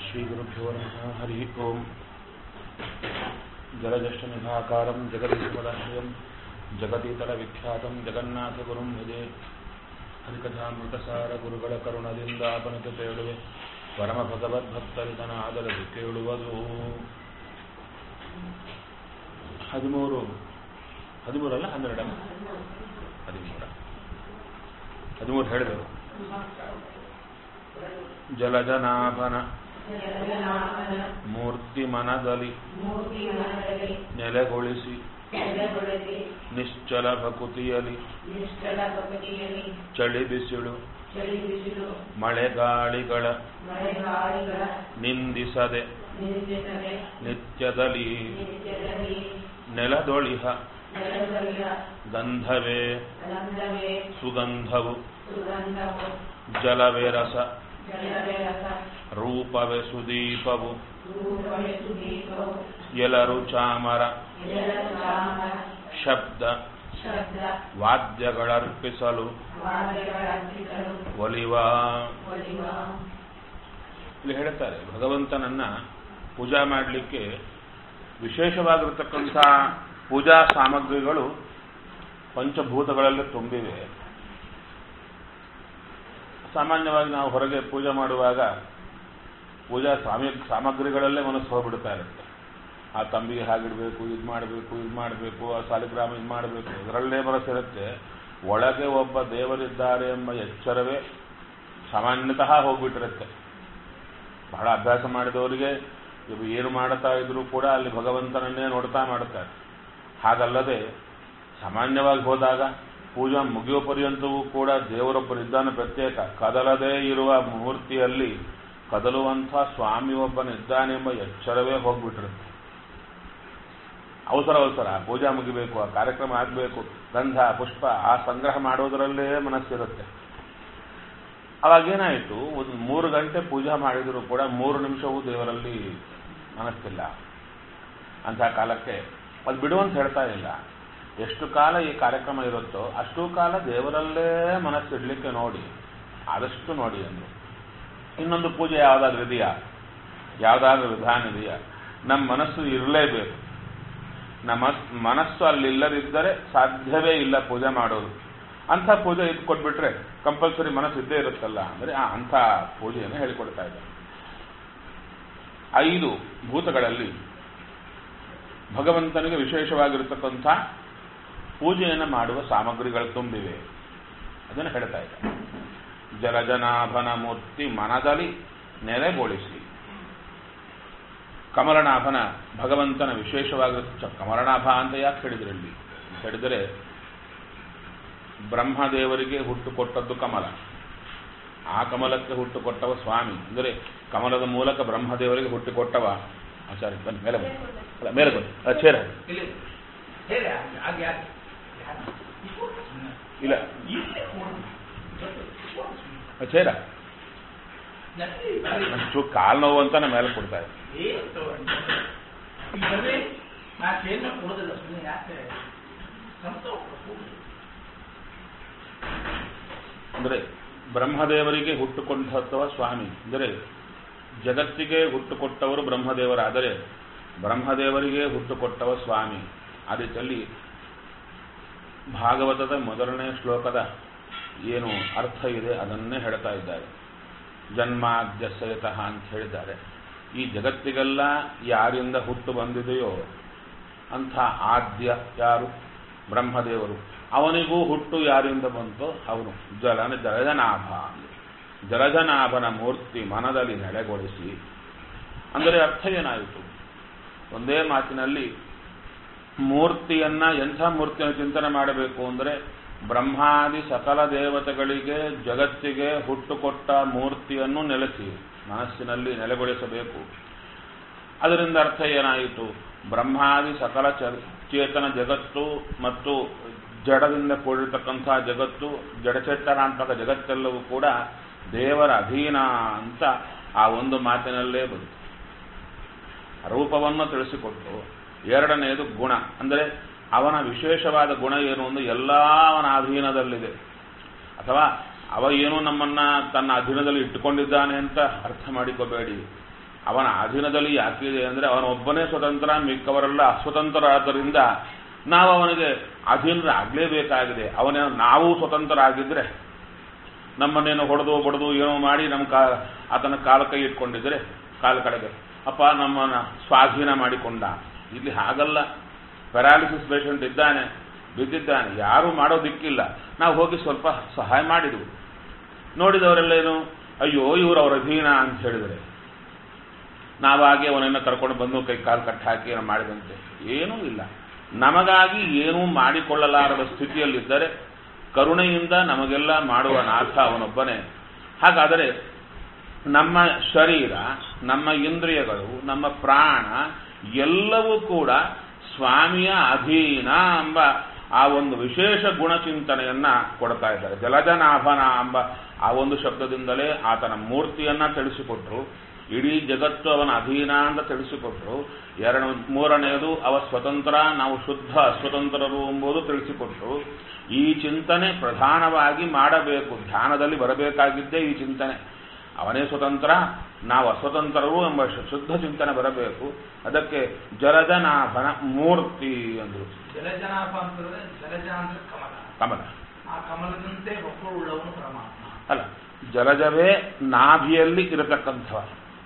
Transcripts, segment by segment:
श्रीगुरुभ्यो नमः हरिः ओम् जलज्येष्ठनिभाकारं जगदीशपदाश्रयं जगतीतलविख्यातं जगन्नाथगुरुं भजे ಹರಿಕಥಾಮೃತಸಾರ ಗುರುಗಳ ಕರುಣದಿಂದ ಆಪನತ ತೇಳುವೆ ಪರಮ ಭಗವದ್ಭಕ್ತರಿದನ ಆದರದು ಕೇಳುವುದು ಹದಿಮೂರು ಹದಿಮೂರಲ್ಲ ಹನ್ನೆರಡಲ್ಲ ಹದಿಮೂರ ಹದಿಮೂರು ಹೇಳಿದೆವು ಜಲಜನಾಭನ ಮೂರ್ತಿ ಮನದಲ್ಲಿ ನೆಲೆಗೊಳಿಸಿ ನಿಶ್ಚಲ ಭಕುತಿಯಲಿ ನಿಷ್ಠಲ ಭಕ್ತಿಯಲ್ಲಿ ಚಳಿ ಬಿಸಿಳು ಚಳಿ ಬಿಸಿಲು ಮಳೆಗಾಳಿಗಳ ಮಳೆಗಾಳಿಗಳ ನಿಂದಿಸದೆ ನಿಂದಿಸದೆ ನಿತ್ಯದಲ್ಲಿ ನಿತ್ಯದಲ್ಲಿ ನೆಲದೊಳಿಹ ನೆಲದಲ್ಲಿಯ ಗಂಧವೇ ಗಂಧವೇ ಸುಗಂಧವು ಸುಗಂಧವು ಜಲವೇ ರಸ ಜಲವೇ ರಸ ರೂಪವೇ ಸುದೀಪವು ರೂಪವೇ ಸುದೀಪವು ಎಲರು ಚಾಮರ ಜಲ ಚಾಮ ಶಬ್ದ ಶಬ್ದ ವಾದ್ಯಗಳರ್ಪಿಸಲು ವಾದ್ಯಗಳರ್ಪಿಸಲು ಒಲಿವ ಒಲಿವ ಇಲ್ಲಿ ಹೇಳ್ತಾರೆ ಭಗವಂತನನ್ನ ಪೂಜಾ ಮಾಡಲಿಕ್ಕೆ ವಿಶೇಷವಾಗಿರತಕ್ಕಂಥ ಪೂಜಾ ಸಾಮಗ್ರಿಗಳು ಪಂಚಭೂತಗಳಲ್ಲಿ ತುಂಬಿವೆ ಸಾಮಾನ್ಯವಾಗಿ ನಾವು ಹೊರಗೆ ಪೂಜೆ ಮಾಡುವಾಗ ಪೂಜಾ ಸಾಮಿ ಸಾಮಗ್ರಿಗಳಲ್ಲೇ ಮನಸ್ಸು ಹೋಗ್ಬಿಡ್ತಾ ಇರುತ್ತೆ ಆ ತಂಬಿಗೆ ಹಾಗಿಡಬೇಕು ಇದು ಮಾಡಬೇಕು ಇದು ಮಾಡಬೇಕು ಆ ಸಾಲಿಗ್ರಾಮ ಇದು ಮಾಡಬೇಕು ಇದರಲ್ಲೇ ಮನಸ್ಸಿರುತ್ತೆ ಒಳಗೆ ಒಬ್ಬ ದೇವರಿದ್ದಾರೆ ಎಂಬ ಎಚ್ಚರವೇ ಸಾಮಾನ್ಯತಃ ಹೋಗ್ಬಿಟ್ಟಿರುತ್ತೆ ಬಹಳ ಅಭ್ಯಾಸ ಮಾಡಿದವರಿಗೆ ಇವು ಏನು ಮಾಡ್ತಾ ಇದ್ರು ಕೂಡ ಅಲ್ಲಿ ಭಗವಂತನನ್ನೇ ನೋಡ್ತಾ ಮಾಡ್ತಾರೆ ಹಾಗಲ್ಲದೆ ಸಾಮಾನ್ಯವಾಗಿ ಹೋದಾಗ ಪೂಜಾ ಮುಗಿಯುವ ಪರ್ಯಂತವೂ ಕೂಡ ದೇವರೊಬ್ಬರಿದ್ದಾನೆ ಪ್ರತ್ಯೇಕ ಕದಲದೇ ಇರುವ ಮೂರ್ತಿಯಲ್ಲಿ ಕದಲುವಂಥ ಸ್ವಾಮಿ ಒಬ್ಬನಿದ್ದಾನೆಂಬ ಎಚ್ಚರವೇ ಹೋಗ್ಬಿಟ್ಟಿರುತ್ತೆ ಅವಸರ ಅವಸರ ಆ ಪೂಜಾ ಮುಗಿಬೇಕು ಆ ಕಾರ್ಯಕ್ರಮ ಆಗಬೇಕು ಗಂಧ ಪುಷ್ಪ ಆ ಸಂಗ್ರಹ ಮಾಡೋದರಲ್ಲೇ ಮನಸ್ಸಿರುತ್ತೆ ಅವಾಗೇನಾಯಿತು ಒಂದು ಮೂರು ಗಂಟೆ ಪೂಜಾ ಮಾಡಿದರೂ ಕೂಡ ಮೂರು ನಿಮಿಷವೂ ದೇವರಲ್ಲಿ ಮನಸ್ಸಿಲ್ಲ ಅಂಥ ಕಾಲಕ್ಕೆ ಅದು ಬಿಡುವಂತ ಹೇಳ್ತಾ ಇಲ್ಲ ಎಷ್ಟು ಕಾಲ ಈ ಕಾರ್ಯಕ್ರಮ ಇರುತ್ತೋ ಅಷ್ಟು ಕಾಲ ದೇವರಲ್ಲೇ ಮನಸ್ಸಿಡ್ಲಿಕ್ಕೆ ನೋಡಿ ಆದಷ್ಟು ನೋಡಿ ಅಂದರು ಇನ್ನೊಂದು ಪೂಜೆ ಯಾವುದಾದ್ರೂ ಇದೆಯಾ ಯಾವುದಾದ್ರೂ ವಿಧಾನ ಇದೆಯಾ ನಮ್ಮ ಮನಸ್ಸು ಇರಲೇಬೇಕು ನಮ್ಮ ಮನಸ್ಸು ಅಲ್ಲಿಲ್ಲದಿದ್ದರೆ ಸಾಧ್ಯವೇ ಇಲ್ಲ ಪೂಜೆ ಮಾಡೋದು ಅಂಥ ಪೂಜೆ ಇದು ಕೊಟ್ಬಿಟ್ರೆ ಕಂಪಲ್ಸರಿ ಮನಸ್ಸು ಇದ್ದೇ ಇರುತ್ತಲ್ಲ ಅಂದರೆ ಆ ಅಂಥ ಪೂಜೆಯನ್ನು ಹೇಳಿಕೊಡ್ತಾ ಇದ್ದಾರೆ ಐದು ಭೂತಗಳಲ್ಲಿ ಭಗವಂತನಿಗೆ ವಿಶೇಷವಾಗಿರತಕ್ಕಂಥ ಪೂಜೆಯನ್ನು ಮಾಡುವ ಸಾಮಗ್ರಿಗಳು ತುಂಬಿವೆ ಅದನ್ನು ಹೇಳ್ತಾ ಇದ್ದಾರೆ ಜಲಜನಾಭನ ಮೂರ್ತಿ ಮನದಲ್ಲಿ ನೆಲೆಗೊಳಿಸಿ ಕಮಲನಾಭನ ಭಗವಂತನ ವಿಶೇಷವಾಗಿರುವ ಕಮಲನಾಭ ಅಂತ ಯಾಕೆ ಹೇಳಿದ್ರು ಇಲ್ಲಿ ಅಂತ ಹೇಳಿದರೆ ಬ್ರಹ್ಮದೇವರಿಗೆ ಹುಟ್ಟು ಕೊಟ್ಟದ್ದು ಕಮಲ ಆ ಕಮಲಕ್ಕೆ ಹುಟ್ಟು ಕೊಟ್ಟವ ಸ್ವಾಮಿ ಅಂದರೆ ಕಮಲದ ಮೂಲಕ ಬ್ರಹ್ಮದೇವರಿಗೆ ಹುಟ್ಟು ಕೊಟ್ಟವ ಆಚಾರ್ಯ ಬನ್ನಿ ಮೇಲೆ ಬನ್ನಿ ಅಲ್ಲ ಮೇಲೆ ಬನ್ನಿ ಅಲ್ಲ ಚೇರ ಇಲ್ಲಿ ಹೇಳಿ ಹಾಗೆ ಯಾಕೆ ಇಲ್ಲ ಇಲ್ಲೇ ಚೇರ ಚೂ ಕಾಲು ನೋವು ಅಂತ ನಮ್ಮ ಮೇಲೆ ಕೊಡ್ತಾ ಇದೆ ಇಲ್ಲವೇ ನಾ ಚೇಂಜ್ ಕೊಡೋದಿಲ್ಲ ಸುಮ್ಮನೆ ಯಾಕೆ ಸಂತ ಅಂದರೆ ಬ್ರಹ್ಮದೇವರಿಗೆ ಹುಟ್ಟುಕೊಂಡವ ಸ್ವಾಮಿ ಅಂದರೆ ಜಗತ್ತಿಗೆ ಹುಟ್ಟುಕೊಟ್ಟವರು ಬ್ರಹ್ಮದೇವರಾದರೆ ಬ್ರಹ್ಮದೇವರಿಗೆ ಹುಟ್ಟುಕೊಟ್ಟವ ಸ್ವಾಮಿ ಆ ರೀತಿಯಲ್ಲಿ ಭಾಗವತದ ಮೊದಲನೇ ಶ್ಲೋಕದ ಏನು ಅರ್ಥ ಇದೆ ಅದನ್ನೇ ಹೇಳ್ತಾ ಇದ್ದಾರೆ ಜನ್ಮಾದ್ಯಸಯತಃ ಅಂತ ಹೇಳಿದ್ದಾರೆ ಈ ಜಗತ್ತಿಗೆಲ್ಲ ಯಾರಿಂದ ಹುಟ್ಟು ಬಂದಿದೆಯೋ ಅಂಥ ಆದ್ಯ ಯಾರು ಬ್ರಹ್ಮದೇವರು ಅವನಿಗೂ ಹುಟ್ಟು ಯಾರಿಂದ ಬಂತೋ ಅವನು ಜಲನ ಜಲಜನಾಭ ಜಲಜನಾಭನ ಮೂರ್ತಿ ಮನದಲ್ಲಿ ನೆಲೆಗೊಳಿಸಿ ಅಂದರೆ ಅರ್ಥ ಏನಾಯಿತು ಒಂದೇ ಮಾತಿನಲ್ಲಿ ಮೂರ್ತಿಯನ್ನ ಎಂಥ ಮೂರ್ತಿಯನ್ನು ಚಿಂತನೆ ಮಾಡಬೇಕು ಅಂದರೆ ಬ್ರಹ್ಮಾದಿ ಸಕಲ ದೇವತೆಗಳಿಗೆ ಜಗತ್ತಿಗೆ ಹುಟ್ಟುಕೊಟ್ಟ ಮೂರ್ತಿಯನ್ನು ನೆಲೆಸಿ ಮನಸ್ಸಿನಲ್ಲಿ ನೆಲೆಗೊಳಿಸಬೇಕು ಅದರಿಂದ ಅರ್ಥ ಏನಾಯಿತು ಬ್ರಹ್ಮಾದಿ ಸಕಲ ಚೇತನ ಜಗತ್ತು ಮತ್ತು ಜಡದಿಂದ ಕೂಡಿರ್ತಕ್ಕಂಥ ಜಗತ್ತು ಜಡಚೇತನಾತ್ಮಕ ಜಗತ್ತೆಲ್ಲವೂ ಕೂಡ ದೇವರ ಅಧೀನ ಅಂತ ಆ ಒಂದು ಮಾತಿನಲ್ಲೇ ಬಂತು ರೂಪವನ್ನು ತಿಳಿಸಿಕೊಟ್ಟು ಎರಡನೆಯದು ಗುಣ ಅಂದರೆ ಅವನ ವಿಶೇಷವಾದ ಗುಣ ಏನು ಒಂದು ಎಲ್ಲ ಅವನ ಅಧೀನದಲ್ಲಿದೆ ಅಥವಾ ಅವ ಏನೋ ನಮ್ಮನ್ನ ತನ್ನ ಅಧೀನದಲ್ಲಿ ಇಟ್ಟುಕೊಂಡಿದ್ದಾನೆ ಅಂತ ಅರ್ಥ ಮಾಡಿಕೋಬೇಡಿ ಅವನ ಅಧೀನದಲ್ಲಿ ಯಾಕಿದೆ ಅಂದರೆ ಅವನೊಬ್ಬನೇ ಸ್ವತಂತ್ರ ಮಿಕ್ಕವರೆಲ್ಲ ಅಸ್ವತಂತ್ರರಾದ್ದರಿಂದ ನಾವು ಅವನಿಗೆ ಅಧೀನರಾಗಲೇಬೇಕಾಗಿದೆ ಅವನ ನಾವು ಸ್ವತಂತ್ರ ಆಗಿದ್ರೆ ನಮ್ಮನ್ನೇನು ಹೊಡೆದು ಬಡದು ಏನೋ ಮಾಡಿ ನಮ್ಮ ಕಾ ಆತನ ಕಾಲ ಕೈ ಇಟ್ಕೊಂಡಿದ್ರೆ ಕಾಲ ಕಡೆಗೆ ಅಪ್ಪ ನಮ್ಮನ್ನ ಸ್ವಾಧೀನ ಮಾಡಿಕೊಂಡ ಇಲ್ಲಿ ಹಾಗಲ್ಲ ಪ್ಯಾರಾಲಿಸಿಸ್ ಪೇಷಂಟ್ ಇದ್ದಾನೆ ಬಿದ್ದಿದ್ದಾನೆ ಯಾರೂ ಮಾಡೋದಿಕ್ಕಿಲ್ಲ ನಾವು ಹೋಗಿ ಸ್ವಲ್ಪ ಸಹಾಯ ಮಾಡಿದ್ವು ನೋಡಿದವರೆಲ್ಲ ಏನು ಅಯ್ಯೋ ಇವರು ಅವರ ಅಧೀನ ಅಂತ ಹೇಳಿದರೆ ನಾವಾಗಿ ಅವನನ್ನು ಕರ್ಕೊಂಡು ಬಂದು ಕೈ ಕಾಲು ಕಟ್ಟಿ ಹಾಕಿ ಏನೋ ಮಾಡಿದಂತೆ ಏನೂ ಇಲ್ಲ ನಮಗಾಗಿ ಏನೂ ಮಾಡಿಕೊಳ್ಳಲಾರದ ಸ್ಥಿತಿಯಲ್ಲಿದ್ದರೆ ಕರುಣೆಯಿಂದ ನಮಗೆಲ್ಲ ಮಾಡುವ ನಾಥ ಅವನೊಬ್ಬನೇ ಹಾಗಾದರೆ ನಮ್ಮ ಶರೀರ ನಮ್ಮ ಇಂದ್ರಿಯಗಳು ನಮ್ಮ ಪ್ರಾಣ ಎಲ್ಲವೂ ಕೂಡ ಸ್ವಾಮಿಯ ಅಧೀನ ಎಂಬ ಆ ಒಂದು ವಿಶೇಷ ಗುಣಚಿಂತನೆಯನ್ನ ಕೊಡ್ತಾ ಇದ್ದಾರೆ ಜಲಜನಾಭನ ಎಂಬ ಆ ಒಂದು ಶಬ್ದದಿಂದಲೇ ಆತನ ಮೂರ್ತಿಯನ್ನ ತಿಳಿಸಿಕೊಟ್ರು ಇಡೀ ಜಗತ್ತು ಅವನ ಅಧೀನ ಅಂತ ತಿಳಿಸಿಕೊಟ್ರು ಎರಡು ಮೂರನೆಯದು ಅವ ಸ್ವತಂತ್ರ ನಾವು ಶುದ್ಧ ಅಸ್ವತಂತ್ರರು ಎಂಬುದು ತಿಳಿಸಿಕೊಟ್ರು ಈ ಚಿಂತನೆ ಪ್ರಧಾನವಾಗಿ ಮಾಡಬೇಕು ಧ್ಯಾನದಲ್ಲಿ ಬರಬೇಕಾಗಿದ್ದೇ ಈ ಚಿಂತನೆ ಅವನೇ ಸ್ವತಂತ್ರ ನಾವು ಅಸ್ವತಂತ್ರರು ಎಂಬ ಶುದ್ಧ ಚಿಂತನೆ ಬರಬೇಕು ಅದಕ್ಕೆ ಜಲಜನಾಭನ ಮೂರ್ತಿ ಅಂದ್ರು ಜಲಜನಾಭ ಅಂತಂದ್ರೆ ಜಲಜ ಅಂದ್ರೆ ಕಮಲ ಕಮಲ ಆ ಕಮಲದಂತೆ ಹೊಕ್ಕಳುಳ್ಳವನು ಪರಮಾತ್ಮ ಅಲ್ಲ ಜಲಜವೇ ನಾಭಿಯಲ್ಲಿ ಇರತಕ್ಕಂಥವ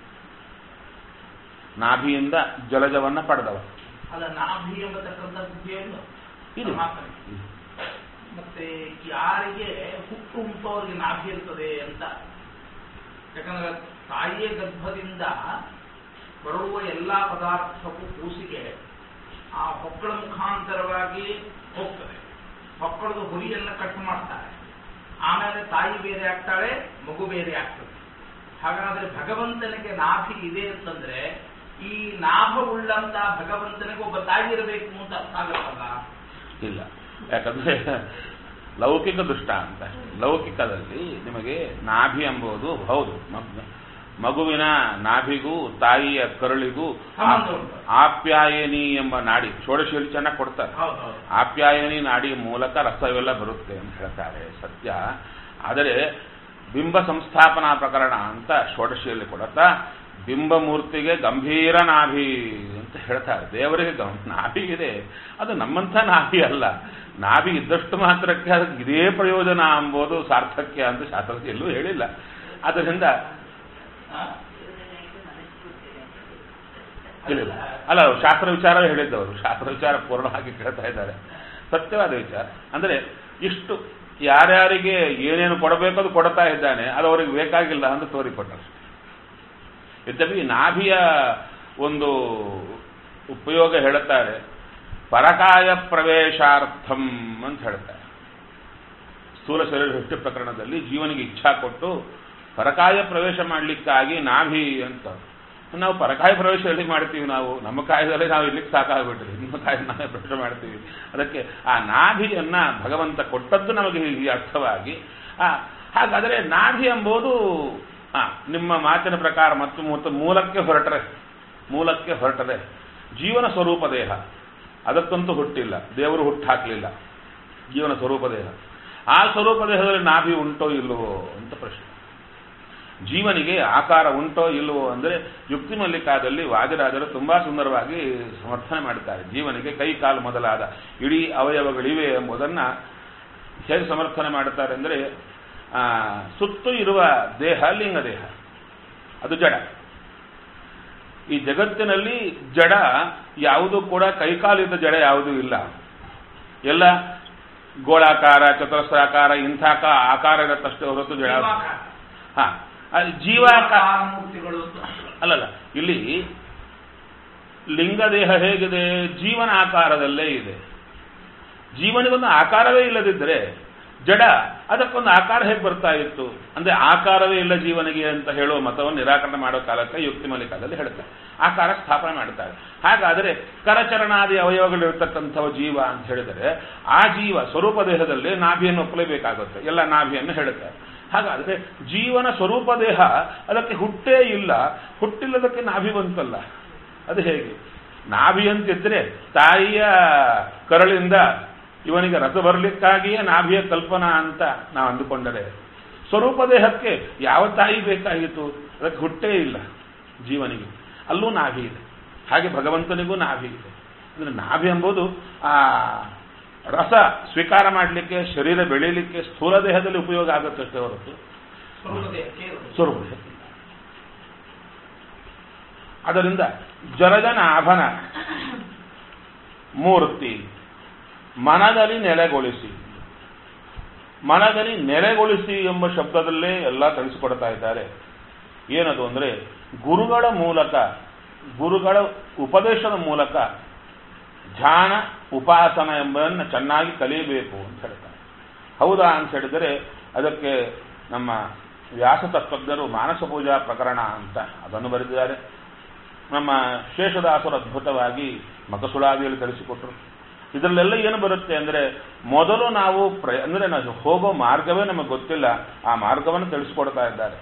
ನಾಭಿಯಿಂದ ಜಲಜವನ್ನ ಪಡೆದವ ಅಲ್ಲ ನಾಭಿ ಎಂಬತಕ್ಕಂಥ ಬುದ್ಧಿಯನ್ನು ಇದು ಪರಮಾತ್ಮನಿಗೆ. ಮತ್ತೆ ಯಾರಿಗೆ ಹುಟ್ಟು ಹುಟ್ಟುವವರಿಗೆ ನಾಭಿ ಇರ್ತದೆ ಅಂತ ಯಾಕಂದ್ರೆ ತಾಯಿಯ ಗರ್ಭದಿಂದ ಬರುವ ಎಲ್ಲಾ ಪದಾರ್ಥಕ್ಕೂ ಕೂಸಿಗೆ ಆ ಹೊಕ್ಕಳ ಮುಖಾಂತರವಾಗಿ ಹೋಗ್ತದೆ ಹೊಕ್ಕಳದ ಹುರಿಯನ್ನ ಕಟ್ ಮಾಡ್ತಾರೆ ಆಮೇಲೆ ತಾಯಿ ಬೇರೆ ಆಗ್ತಾಳೆ ಮಗು ಬೇರೆ ಆಗ್ತದೆ ಹಾಗಾದ್ರೆ ಭಗವಂತನಿಗೆ ನಾಭಿ ಇದೆ ಅಂತಂದ್ರೆ ಈ ನಾಭ ಉಳ್ಳಂತ ಭಗವಂತನಿಗೆ ಒಬ್ಬ ತಾಯಿ ಇರಬೇಕು ಅಂತ ಅರ್ಥ ಆಗತ್ತಲ್ಲ ಇಲ್ಲ ಯಾಕಂದ್ರೆ ಲೌಕಿಕ ದೃಷ್ಟಾಂತ ಲೌಕಿಕದಲ್ಲಿ ನಿಮಗೆ ನಾಭಿ ಎಂಬುದು ಹೌದು ಮಗ್- ಮಗುವಿನ ನಾಭಿಗೂ ತಾಯಿಯ ಕರುಳಿಗೂ ಸಂಬಂಧ ಉಂಟು. ಆಪ್ಯಾಯನಿ ಎಂಬ ನಾಡಿ ಷೋಡಶಿಯಲ್ಲಿ ಚೆನ್ನಾಗಿ ಕೊಡ್ತಾರೆ ಹೌದು ಹೌದು ಆಪ್ಯಾಯನಿ ನಾಡಿ ಮೂಲಕ ರಸವೆಲ್ಲ ಬರುತ್ತೆ ಅಂತ ಹೇಳ್ತಾರೆ ಸತ್ಯ ಆದರೆ ಬಿಂಬ ಸಂಸ್ಥಾಪನಾ ಪ್ರಕರಣ ಅಂತ ಷೋಡಶಿಯಲ್ಲಿ ಕೊಡುತ್ತಾ ಬಿಂಬಮೂರ್ತಿಗೆ ಗಂಭೀರ ನಾಭಿ ಅಂತ ಹೇಳ್ತಾರೆ ದೇವರಿಗೆ ಗಂ ನಾಭಿ ಇದೆ ಅದು ನಮ್ಮಂಥ ನಾಭಿ ಅಲ್ಲ ನಾಭಿ ಇದ್ದಷ್ಟು ಮಾತ್ರಕ್ಕೆ ಅದಕ್ಕೆ ಇದೇ ಪ್ರಯೋಜನ ಎಂಬುದು ಸಾರ್ಥಕ್ಯ ಅಂತ ಶಾಸ್ತ್ರದಲ್ಲಿ ಎಲ್ಲೂ ಹೇಳಿಲ್ಲ ಆದ್ದರಿಂದ ಆ? ಇಲ್ಲ ಅಲ್ಲ ಅವ್ರು ಶಾಸ್ತ್ರ ವಿಚಾರ ಹೇಳಿದ್ದವರು ಶಾಸ್ತ್ರ ವಿಚಾರ ಪೂರ್ಣವಾಗಿ ಕೇಳ್ತಾ ಇದ್ದಾರೆ ಸತ್ಯವಾದ ವಿಚಾರ ಅಂದ್ರೆ ಇಷ್ಟು ಯಾರ್ಯಾರಿಗೆ ಏನೇನು ಕೊಡಬೇಕು ಅದು ಕೊಡ್ತಾ ಇದ್ದಾನೆ ಅದು ಅವರಿಗೆ ಬೇಕಾಗಿಲ್ಲ ಅಂತ ತೋರಿಕೊಟ್ಟರು ಯದ್ಯಪಿ ನಾಭಿಯ ಒಂದು ಉಪಯೋಗ ಹೇಳುತ್ತಾರೆ ಪರಕಾಯ ಪ್ರವೇಶಾರ್ಥಂ ಅಂತ ಹೇಳ್ತಾರೆ ಸ್ಥೂಲ ಶರೀರ ಸೃಷ್ಟಿ ಪ್ರಕರಣದಲ್ಲಿ ಜೀವನಿಗೆ ಇಚ್ಛಾ ಕೊಟ್ಟು ಪರಕಾಯ ಪ್ರವೇಶ ಮಾಡಲಿಕ್ಕಾಗಿ ನಾಭಿ ಅಂತ ನಾವು ಪರಕಾಯ ಪ್ರವೇಶ ಎಲ್ಲಿ ಮಾಡ್ತೀವಿ ನಾವು ನಮ್ಮ ಕಾಯದಲ್ಲಿ ನಾವು ಇಲ್ಲಿಗೆ ಸಾಕಾಗ್ಬಿಟ್ರಿ ನಿಮ್ಮ ಕಾಯ ನಾವೇ ಪ್ರವೇಶ ಮಾಡ್ತೀವಿ ಅದಕ್ಕೆ ಆ ನಾಭಿಯನ್ನ ಭಗವಂತ ಕೊಟ್ಟದ್ದು ನಮಗೆ ಈ ಅರ್ಥವಾಗಿ ಆ, ಹಾಗಾದರೆ ನಾಭಿ ಎಂಬುದು ಆ, ನಿಮ್ಮ ಮಾತಿನ ಪ್ರಕಾರ ಮತ್ತು ಮತ್ತು ಮೂಲಕ್ಕೆ ಹೊರಟರೆ ಮೂಲಕ್ಕೆ ಹೊರಟರೆ ಜೀವನ ಸ್ವರೂಪ ದೇಹ ಅದಕ್ಕಂತೂ ಹುಟ್ಟಿಲ್ಲ ದೇವರು ಹುಟ್ಟು ಹಾಕಲಿಲ್ಲ ಜೀವನ ಸ್ವರೂಪ ದೇಹ ಆ ಸ್ವರೂಪ ದೇಹದಲ್ಲಿ ನಾಭಿ ಉಂಟೋ ಇಲ್ಲವೋ ಅಂತ ಪ್ರಶ್ನೆ ಜೀವನಿಗೆ ಆಕಾರ ಉಂಟೋ ಇಲ್ಲವೋ ಅಂದರೆ ಯುಕ್ತಿ ಮಲ್ಲಿಕಾದಲ್ಲಿ ವಾದಿರಾಜರು ತುಂಬಾ ಸುಂದರವಾಗಿ ಸಮರ್ಥನೆ ಮಾಡುತ್ತಾರೆ ಜೀವನಿಗೆ ಕೈ ಕಾಲು ಮೊದಲಾದ ಇಡೀ ಅವಯವಗಳಿವೆ ಎಂಬುದನ್ನ ಹೇಗೆ ಸಮರ್ಥನೆ ಮಾಡುತ್ತಾರೆ ಅಂದರೆ ಆ, ಸುತ್ತು ಇರುವ ದೇಹ ಲಿಂಗ ದೇಹ ಅದು ಜಡ ಈ ಜಗತ್ತಿನಲ್ಲಿ ಜಡ ಯಾವುದು ಕೂಡ ಕೈಕಾಲಿದ್ದ ಜಡ ಯಾವುದೂ ಇಲ್ಲ ಎಲ್ಲ ಗೋಳಾಕಾರ ಚತುರಸ್ರಾಕಾರ ಇಂಥ ಕ- ಆಕಾರ ಇರತ್ತಷ್ಟೇ ಹೊರತು ಜಡ ಜೀವಾಕಾರ. ಹಾ ಅದು ಜೀವಾಕಾರ ಮೂರ್ತಿಗಳು ಅಂತ. ಅಲ್ಲಲ್ಲ ಇಲ್ಲಿ ಲಿಂಗದೇಹ ಹೇಗಿದೆ ಜೀವನ ಆಕಾರದಲ್ಲೇ ಇದೆ ಜೀವನಿಗೊಂದು ಆಕಾರವೇ ಇಲ್ಲದಿದ್ದರೆ ಜಡ ಅದಕ್ಕೊಂದು ಆಕಾರ ಹೇಗೆ ಬರ್ತಾ ಇತ್ತು ಅಂದ್ರೆ ಆಕಾರವೇ ಇಲ್ಲ ಜೀವನಿಗೆ ಅಂತ ಹೇಳುವ ಮತವನ್ನು ನಿರಾಕರಣೆ ಮಾಡೋ ಕಾಲಕ್ಕೆ ಯುಕ್ತಿ ಮಲ್ಲಿಕಾದಲ್ಲಿ ಹೇಳ್ತಾರೆ ಆಕಾರ ಸ್ಥಾಪನೆ ಮಾಡ್ತಾರೆ ಹಾಗಾದರೆ ಕರಚರಣಾದಿ ಅವಯವಗಳಿರ್ತಕ್ಕಂಥವ ಜೀವ ಅಂತ ಹೇಳಿದರೆ ಆ ಜೀವ ಸ್ವರೂಪ ದೇಹದಲ್ಲಿ ನಾಭಿಯನ್ನು ಒಪ್ಪಲೇಬೇಕಾಗುತ್ತೆ ಎಲ್ಲ ನಾಭಿಯನ್ನು ಹೇಳುತ್ತಾರೆ ಹಾಗಾದರೆ ಜೀವನ ಸ್ವರೂಪ ದೇಹ ಅದಕ್ಕೆ ಹುಟ್ಟೇ ಇಲ್ಲ ಹುಟ್ಟಿಲ್ಲದಕ್ಕೆ ನಾಭಿ ಬಂತಲ್ಲ ಅದು ಹೇಗೆ ನಾಭಿ ಅಂತಿದ್ರೆ ತಾಯಿಯ ಕರಳಿಂದ ಇವನಿಗೆ ರಸ ಬರಲಿಕ್ಕಾಗಿಯೇ ನಾಭಿಯ ಕಲ್ಪನಾ ಅಂತ ನಾವು ಅಂದುಕೊಂಡರೆ ಸ್ವರೂಪ ದೇಹಕ್ಕೆ ಯಾವ ತಾಯಿ ಬೇಕಾಗಿತ್ತು ಅದಕ್ಕೆ ಹುಟ್ಟೇ ಇಲ್ಲ ಜೀವನಿಗೆ ಅಲ್ಲೂ ನಾಭಿ ಇದೆ ಹಾಗೆ ಭಗವಂತನಿಗೂ ನಾಭಿ ಇದೆ ಅಂದ್ರೆ ನಾಭಿ ಎಂಬುದು ಆ ರಸ ಸ್ವೀಕಾರ ಮಾಡಲಿಕ್ಕೆ ಶರೀರ ಬೆಳೀಲಿಕ್ಕೆ ಸ್ಥೂಲ ದೇಹದಲ್ಲಿ ಉಪಯೋಗ ಆಗುತ್ತಷ್ಟೇ ಹೊರತು ಸ್ವರೂಪ ದೇಹಕ್ಕೆ ಇರೋದು. ಸ್ವರೂಪ ದೇಹಕ್ಕೆ ಇಲ್ಲ. ಅದರಿಂದ ಜಲಜನಾಭನ ಮೂರ್ತಿ ಮನದಲ್ಲಿ ನೆಲೆಗೊಳಿಸಿ ಮನದಲ್ಲಿ ನೆಲೆಗೊಳಿಸಿ ಎಂಬ ಶಬ್ದದಲ್ಲೇ ಎಲ್ಲ ತಿಳಿಸಿಕೊಡ್ತಾ ಇದ್ದಾರೆ ಏನದು ಅಂದ್ರೆ ಗುರುಗಳ ಮೂಲಕ ಗುರುಗಳ ಉಪದೇಶದ ಮೂಲಕ ಧ್ಯಾನ ಉಪಾಸನ ಎಂಬುದನ್ನು ಚೆನ್ನಾಗಿ ಕಲಿಯಬೇಕು ಅಂತ ಹೇಳ್ತಾರೆ ಹೌದಾ ಅಂತ ಹೇಳಿದರೆ ಅದಕ್ಕೆ ನಮ್ಮ ವ್ಯಾಸ ತತ್ವಜ್ಞರು ಮಾನಸ ಪೂಜಾ ಪ್ರಕರಣ ಅಂತ ಅದನ್ನು ಬರೆದಿದ್ದಾರೆ ನಮ್ಮ ಶೇಷದಾಸರು ಅದ್ಭುತವಾಗಿ ಮಕಸುಳಾದಿಯಲ್ಲಿ ತಿಳಿಸಿಕೊಟ್ರು ಇದರಲ್ಲೆಲ್ಲ ಏನು ಬರುತ್ತೆ ಅಂದ್ರೆ ಮೊದಲು ನಾವು ಪ್ರ ಅಂದ್ರೆ ನಾವು ಹೋಗೋ ಮಾರ್ಗವೇ ನಮಗೆ ಗೊತ್ತಿಲ್ಲ ಆ ಮಾರ್ಗವನ್ನು ತಿಳಿಸ್ಕೊಡ್ತಾ ಇದ್ದಾರೆ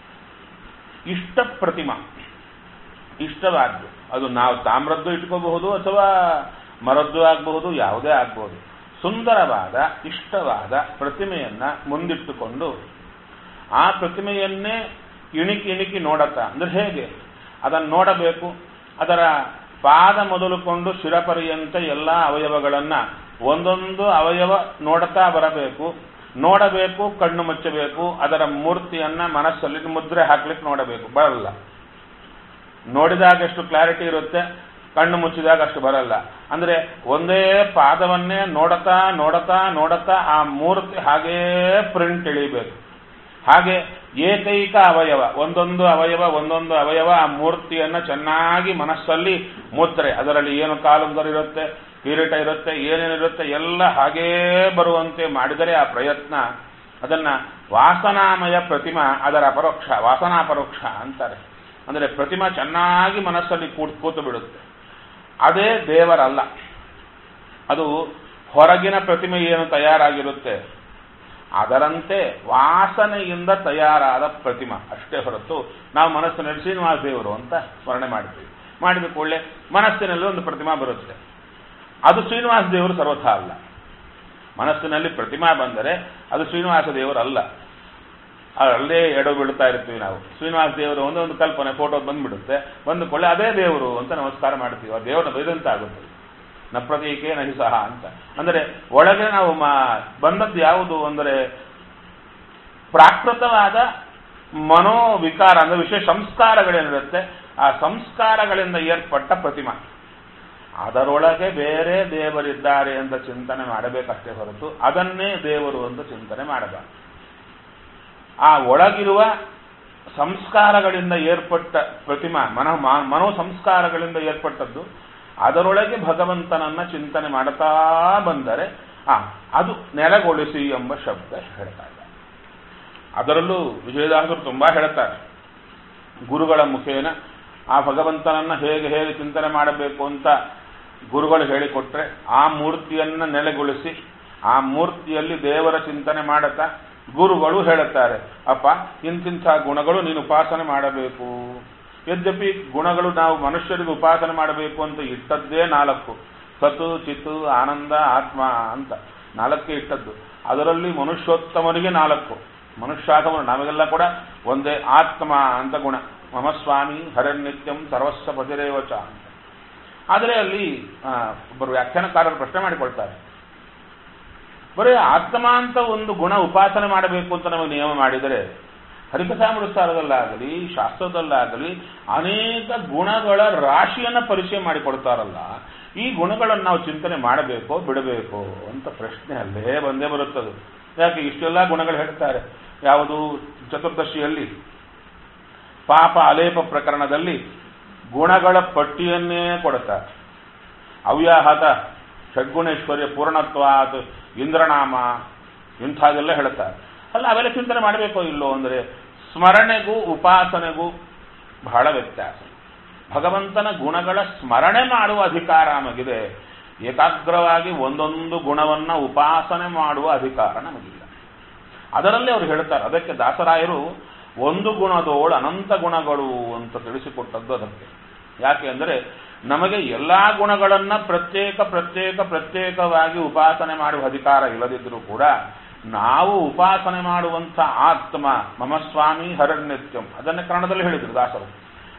ಇಷ್ಟ ಪ್ರತಿಮಾ ಇಷ್ಟವಾದ್ದು ಅದು ನಾವು ತಾಮ್ರದ್ದು ಇಟ್ಕೋಬಹುದು ಅಥವಾ ಮರದ್ದು ಆಗಬಹುದು ಯಾವುದೇ ಆಗಬಹುದು ಸುಂದರವಾದ ಇಷ್ಟವಾದ ಪ್ರತಿಮೆಯನ್ನ ಮುಂದಿಟ್ಟುಕೊಂಡು ಆ ಪ್ರತಿಮೆಯನ್ನೇ ಇಣಿಕಿ ಇಣಿಕಿ ನೋಡತ್ತಾ ಅಂದ್ರೆ ಹೇಗೆ ಅದನ್ನು ನೋಡಬೇಕು ಅದರ ಪಾದ ಮೊದಲುಕೊಂಡು ಶಿರಪರ್ಯಂತ ಎಲ್ಲ ಅವಯವಗಳನ್ನ ಒಂದೊಂದು ಅವಯವ ನೋಡುತ್ತಾ ಬರಬೇಕು ನೋಡಬೇಕು ಕಣ್ಣು ಮುಚ್ಚಬೇಕು ಅದರ ಮೂರ್ತಿಯನ್ನ ಮನಸ್ಸಲ್ಲಿ ಮುದ್ರೆ ಹಾಕ್ಲಿಕ್ಕೆ ನೋಡಬೇಕು ಬರಲ್ಲ ನೋಡಿದಾಗ ಎಷ್ಟು ಕ್ಲಾರಿಟಿ ಇರುತ್ತೆ ಕಣ್ಣು ಮುಚ್ಚಿದಾಗ ಅಷ್ಟು ಬರಲ್ಲ ಅಂದ್ರೆ ಒಂದೇ ಪಾದವನ್ನೇ ನೋಡತಾ ನೋಡತಾ ನೋಡತಾ ಆ ಮೂರ್ತಿ ಹಾಗೇ ಪ್ರಿಂಟ್ ಇಳಿಬೇಕು ಹಾಗೆ ಏಕೈಕ ಅವಯವ ಒಂದೊಂದು ಅವಯವ ಒಂದೊಂದು ಅವಯವ ಆ ಮೂರ್ತಿಯನ್ನ ಚೆನ್ನಾಗಿ ಮನಸ್ಸಲ್ಲಿ ಮುದ್ರೆ ಅದರಲ್ಲಿ ಏನು ಕಾಲುಂಗರ ಇರುತ್ತೆ ಕಿರೀಟ ಇರುತ್ತೆ ಏನೇನಿರುತ್ತೆ ಎಲ್ಲ ಹಾಗೇ ಬರುವಂತೆ ಮಾಡಿದರೆ ಆ ಪ್ರಯತ್ನ ಅದನ್ನ ವಾಸನಾಮಯ ಪ್ರತಿಮಾ ಅದರ ಅಪರೋಕ್ಷ ವಾಸನಾಪರೋಕ್ಷ ಅಂತಾರೆ ಅಂದರೆ ಪ್ರತಿಮಾ ಚೆನ್ನಾಗಿ ಮನಸ್ಸಲ್ಲಿ ಕೂತ್ ಕೂತು ಬಿಡುತ್ತೆ ಅದೇ ದೇವರಲ್ಲ ಅದು ಹೊರಗಿನ ಪ್ರತಿಮೆ ಏನು ತಯಾರಾಗಿರುತ್ತೆ ಅದರಂತೆ ವಾಸನೆಯಿಂದ ತಯಾರಾದ ಪ್ರತಿಮಾ ಅಷ್ಟೇ ಹೊರತು ನಾವು ಮನಸ್ಸಿನಲ್ಲಿ ಶ್ರೀನಿವಾಸ ದೇವರು ಅಂತ ಸ್ಮರಣೆ ಮಾಡ್ತೀವಿ ಮಾಡಿದ ಕೂಡಲೇ ಮನಸ್ಸಿನಲ್ಲಿ ಒಂದು ಪ್ರತಿಮಾ ಬರುತ್ತೆ ಅದು ಶ್ರೀನಿವಾಸ ದೇವರು ಸರ್ವಥಾ ಅಲ್ಲ ಮನಸ್ಸಿನಲ್ಲಿ ಪ್ರತಿಮಾ ಬಂದರೆ ಅದು ಶ್ರೀನಿವಾಸ ದೇವರಲ್ಲ ಅಲ್ಲೇ ಎಡ ಬೀಳ್ತಾ ಇರ್ತೀವಿ ನಾವು ಶ್ರೀನಿವಾಸ ದೇವರು ಒಂದೇ ಒಂದು ಕಲ್ಪನೆ ಫೋಟೋ ಬಂದ್ಬಿಡುತ್ತೆ ಬಂದ ಕೊಳ್ಳೆ ಅದೇ ದೇವರು ಅಂತ ನಮಸ್ಕಾರ ಮಾಡ್ತೀವಿ ಆ ದೇವರನ್ನ ಬೈದಂತ ಆಗುತ್ತೆ ನ ಪ್ರತೀಕೆ ನಹಿ ಸಹ ಅಂತ ಅಂದರೆ ಒಳಗೆ ನಾವು ಮಾ- ಬಂದದ್ದು ಯಾವುದು ಅಂದರೆ ಪ್ರಾಕೃತವಾದ ಮನೋವಿಕಾರ ಅಂದ್ರೆ ವಿಶೇಷ ಸಂಸ್ಕಾರಗಳೇನಿರುತ್ತೆ ಆ ಸಂಸ್ಕಾರಗಳಿಂದ ಏರ್ಪಟ್ಟ ಪ್ರತಿಮಾ ಅದರೊಳಗೆ ಬೇರೆ ದೇವರಿದ್ದಾರೆ ಅಂತ ಚಿಂತನೆ ಮಾಡಬೇಕಷ್ಟೇ ಹೊರತು ಅದನ್ನೇ ದೇವರು ಅಂತ ಚಿಂತನೆ ಮಾಡಬಾರದು ಆ ಒಳಗಿರುವ ಸಂಸ್ಕಾರಗಳಿಂದ ಏರ್ಪಟ್ಟ ಪ್ರತಿಮಾ ಮನ ಮಾ- ಮನೋ ಸಂಸ್ಕಾರಗಳಿಂದ ಏರ್ಪಟ್ಟದ್ದು ಅದರೊಳಗೆ ಭಗವಂತನನ್ನ ಚಿಂತನೆ ಮಾಡುತ್ತಾ ಬಂದರೆ ಆ ಅದು ನೆಲೆಗೊಳಿಸಿ ಎಂಬ ಶಬ್ದ ಹೇಳ್ತಾ ಇದ್ದಾರೆ ಅದರಲ್ಲೂ ವಿಜಯದಾಸರು ತುಂಬಾ ಹೇಳ್ತಾರೆ ಗುರುಗಳ ಮುಖೇನ ಆ ಭಗವಂತನನ್ನ ಹೇಗೆ ಹೇಗೆ ಚಿಂತನೆ ಮಾಡಬೇಕು ಅಂತ ಗುರುಗಳು ಹೇಳಿಕೊಟ್ರೆ ಆ ಮೂರ್ತಿಯನ್ನ ನೆಲೆಗೊಳಿಸಿ ಆ ಮೂರ್ತಿಯಲ್ಲಿ ದೇವರ ಚಿಂತನೆ ಮಾಡುತ್ತಾ ಗುರುಗಳು ಹೇಳುತ್ತಾರೆ ಅಪ್ಪ ಇಂತಿಂಥ ಗುಣಗಳು ನೀನು ಉಪಾಸನೆ ಮಾಡಬೇಕು ಯದ್ಯಪಿ ಗುಣಗಳು ನಾವು ಮನುಷ್ಯರಿಗೆ ಉಪಾಸನೆ ಮಾಡಬೇಕು ಅಂತ ಇಟ್ಟದ್ದೇ ನಾಲ್ಕು ಸತು ಚಿತ್ತು ಆನಂದ ಆತ್ಮ ಅಂತ ನಾಲ್ಕೇ ಇಟ್ಟದ್ದು ಅದರಲ್ಲಿ ಮನುಷ್ಯೋತ್ತಮರಿಗೆ ನಾಲ್ಕು ಮನುಷ್ಯಾಗಮನ ನಮಗೆಲ್ಲ ಕೂಡ ಒಂದೇ ಆತ್ಮ ಅಂತ ಗುಣ ಮಮ ಸ್ವಾಮಿ ಹರನಿತ್ಯಂ ಸರ್ವಸ್ವ ಪತಿರೇವಚ ಅಂತ ಆದರೆ ಅಲ್ಲಿ ಆ, ಒಬ್ಬರು ವ್ಯಾಖ್ಯಾನಕಾರರು ಪ್ರಶ್ನೆ ಮಾಡಿಕೊಳ್ತಾರೆ ಬರೀ ಆತ್ಮ ಅಂತ ಒಂದು ಗುಣ ಉಪಾಸನೆ ಮಾಡಬೇಕು ಅಂತ ನಮಗೆ ನಿಯಮ ಮಾಡಿದರೆ ಹರಿಕಥಾಮೃತದಲ್ಲಾಗಲಿ ಶಾಸ್ತ್ರದಲ್ಲಾಗಲಿ ಅನೇಕ ಗುಣಗಳ ರಾಶಿಯನ್ನ ಪರಿಚಯ ಮಾಡಿಕೊಡ್ತಾರಲ್ಲ ಈ ಗುಣಗಳನ್ನು ನಾವು ಚಿಂತನೆ ಮಾಡಬೇಕೋ ಬಿಡಬೇಕೋ ಅಂತ ಪ್ರಶ್ನೆ ಅಲ್ಲೇ ಬಂದೇ ಬರುತ್ತದೆ ಯಾಕೆ ಇಷ್ಟೆಲ್ಲ ಗುಣಗಳು ಹೇಳ್ತಾರೆ ಯಾವುದು ಚತುರ್ದಶಿಯಲ್ಲಿ ಪಾಪ ಅಲೇಪ ಪ್ರಕರಣದಲ್ಲಿ ಗುಣಗಳ ಪಟ್ಟಿಯನ್ನೇ ಕೊಡುತ್ತಾರೆ ಅವ್ಯಾಹತ ಷಡ್ಗುಣೇಶ್ವರ್ಯ ಪೂರ್ಣತ್ವಾತ್ ಇಂದ್ರನಾಮ ಇಂಥದೆಲ್ಲ ಹೇಳ್ತಾರೆ ಅಲ್ಲ ಅವೆಲ್ಲ ಚಿಂತನೆ ಮಾಡಬೇಕೋ ಇಲ್ಲೋ ಅಂದರೆ ಸ್ಮರಣೆಗೂ ಉಪಾಸನೆಗೂ ಬಹಳ ವ್ಯತ್ಯಾಸ ಭಗವಂತನ ಗುಣಗಳ ಸ್ಮರಣೆ ಮಾಡುವ ಅಧಿಕಾರ ನಮಗಿದೆ ಏಕಾಗ್ರವಾಗಿ ಒಂದೊಂದು ಗುಣವನ್ನ ಉಪಾಸನೆ ಮಾಡುವ ಅಧಿಕಾರ ನಮಗಿಲ್ಲ ಅದರಲ್ಲಿ ಅವರು ಹೇಳ್ತಾರೆ ಅದಕ್ಕೆ ದಾಸರಾಯರು ಒಂದು ಗುಣದೋಳು ಅನಂತ ಗುಣಗಳು ಅಂತ ತಿಳಿಸಿಕೊಟ್ಟದ್ದು ಅದಕ್ಕೆ ಯಾಕೆ ಅಂದರೆ ನಮಗೆ ಎಲ್ಲಾ ಗುಣಗಳನ್ನ ಪ್ರತ್ಯೇಕ ಪ್ರತ್ಯೇಕ ಪ್ರತ್ಯೇಕವಾಗಿ ಉಪಾಸನೆ ಮಾಡುವ ಅಧಿಕಾರ ಇಲ್ಲದಿದ್ರೂ ಕೂಡ ನಾವು ಉಪಾಸನೆ ಮಾಡುವಂಥ ಆತ್ಮ ಮಮ ಸ್ವಾಮಿ ಹರಣ್ಯತ್ಯಂ ಅದನ್ನೇ ಕನ್ನಡದಲ್ಲಿ ಹೇಳಿದ್ರು ದಾಸರು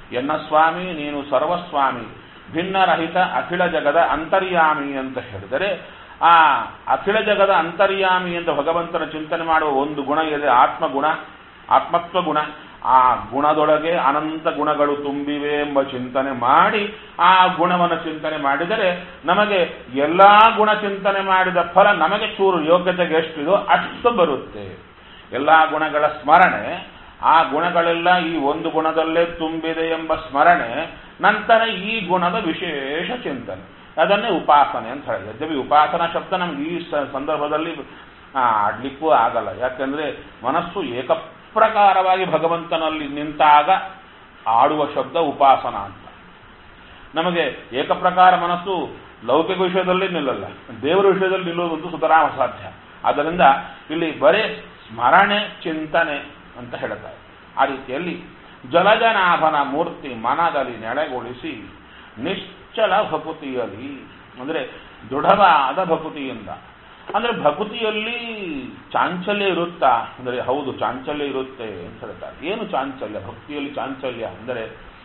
ಎನ್ನ ಸ್ವಾಮಿ ನೀನು ಸರ್ವಸ್ವಾಮಿ ಭಿನ್ನರಹಿತ ಅಖಿಲ ಜಗದ ಅಂತರ್ಯಾಮಿ ಅಂತ ಹೇಳಿದರೆ ಆ ಅಖಿಲ ಜಗದ ಅಂತರ್ಯಾಮಿ ಅಂತ ಭಗವಂತನ ಚಿಂತನೆ ಮಾಡುವ ಒಂದು ಗುಣ ಇದೆ ಆತ್ಮಗುಣ ಆತ್ಮತ್ವ ಗುಣ ಆ ಗುಣದೊಳಗೆ ಅನಂತ ಗುಣಗಳು ತುಂಬಿವೆ ಎಂಬ ಚಿಂತನೆ ಮಾಡಿ ಆ ಗುಣವನ್ನು ಚಿಂತನೆ ಮಾಡಿದರೆ ನಮಗೆ ಎಲ್ಲಾ ಗುಣ ಚಿಂತನೆ ಮಾಡಿದ ಫಲ ನಮಗೆ ಚೂರು ಯೋಗ್ಯತೆಗೆ ಎಷ್ಟಿದೋ ಅಷ್ಟು ಬರುತ್ತೆ ಎಲ್ಲಾ ಗುಣಗಳ ಸ್ಮರಣೆ ಆ ಗುಣಗಳೆಲ್ಲ ಈ ಒಂದು ಗುಣದಲ್ಲೇ ತುಂಬಿದೆ ಎಂಬ ಸ್ಮರಣೆ ನಂತರ ಈ ಗುಣದ ವಿಶೇಷ ಚಿಂತನೆ ಅದನ್ನೇ ಉಪಾಸನೆ ಅಂತ ಹೇಳಿದೆ ಯದ್ಯಪಿ ಉಪಾಸನಾ ಶಬ್ದ ನಮ್ಗೆ ಈ ಸ- ಸಂದರ್ಭದಲ್ಲಿ ಆ, ಆಡ್ಲಿಕ್ಕೂ ಆಗಲ್ಲ ಯಾಕೆಂದ್ರೆ ಮನಸ್ಸು ಏಕಪ್ರಕಾರವಾಗಿ ಭಗವಂತನಲ್ಲಿ ನಿಂತಾಗ ಆಡುವ ಶಬ್ದ ಉಪಾಸನ ಅಂತ ನಮಗೆ ಏಕಪ್ರಕಾರ ಮನಸ್ಸು ಲೌಕಿಕ ವಿಷಯದಲ್ಲಿ ನಿಲ್ಲಲ್ಲ ದೇವರ ವಿಷಯದಲ್ಲಿ ನಿಲ್ಲುವುದಂತೂ ಸುತರಾಮ ಸಾಧ್ಯ ಆದ್ದರಿಂದ ಇಲ್ಲಿ ಬರೇ ಸ್ಮರಣೆ ಚಿಂತನೆ ಅಂತ ಹೇಳ್ತಾರೆ ಆ ರೀತಿಯಲ್ಲಿ ಜಲಜನಾಭನ ಮೂರ್ತಿ ಮನದಲ್ಲಿ ನೆಲೆಗೊಳಿಸಿ ನಿಶ್ಚಲ ಭಕುತಿಯಲ್ಲಿ ಅಂದ್ರೆ ದೃಢವಾದ ಭಕುತಿಯಿಂದ ಅಂದ್ರೆ ಭಕುತಿಯಲ್ಲಿ ಚಾಂಚಲ್ಯ ಇರುತ್ತಾ ಅಂದ್ರೆ ಹೌದು ಚಾಂಚಲ್ಯ ಇರುತ್ತೆ ಅಂತ ಹೇಳ್ತಾರೆ ಏನು ಚಾಂಚಲ್ಯ ಭಕ್ತಿಯಲ್ಲಿ ಚಾಂಚಲ್ಯ ಅಂದರೆ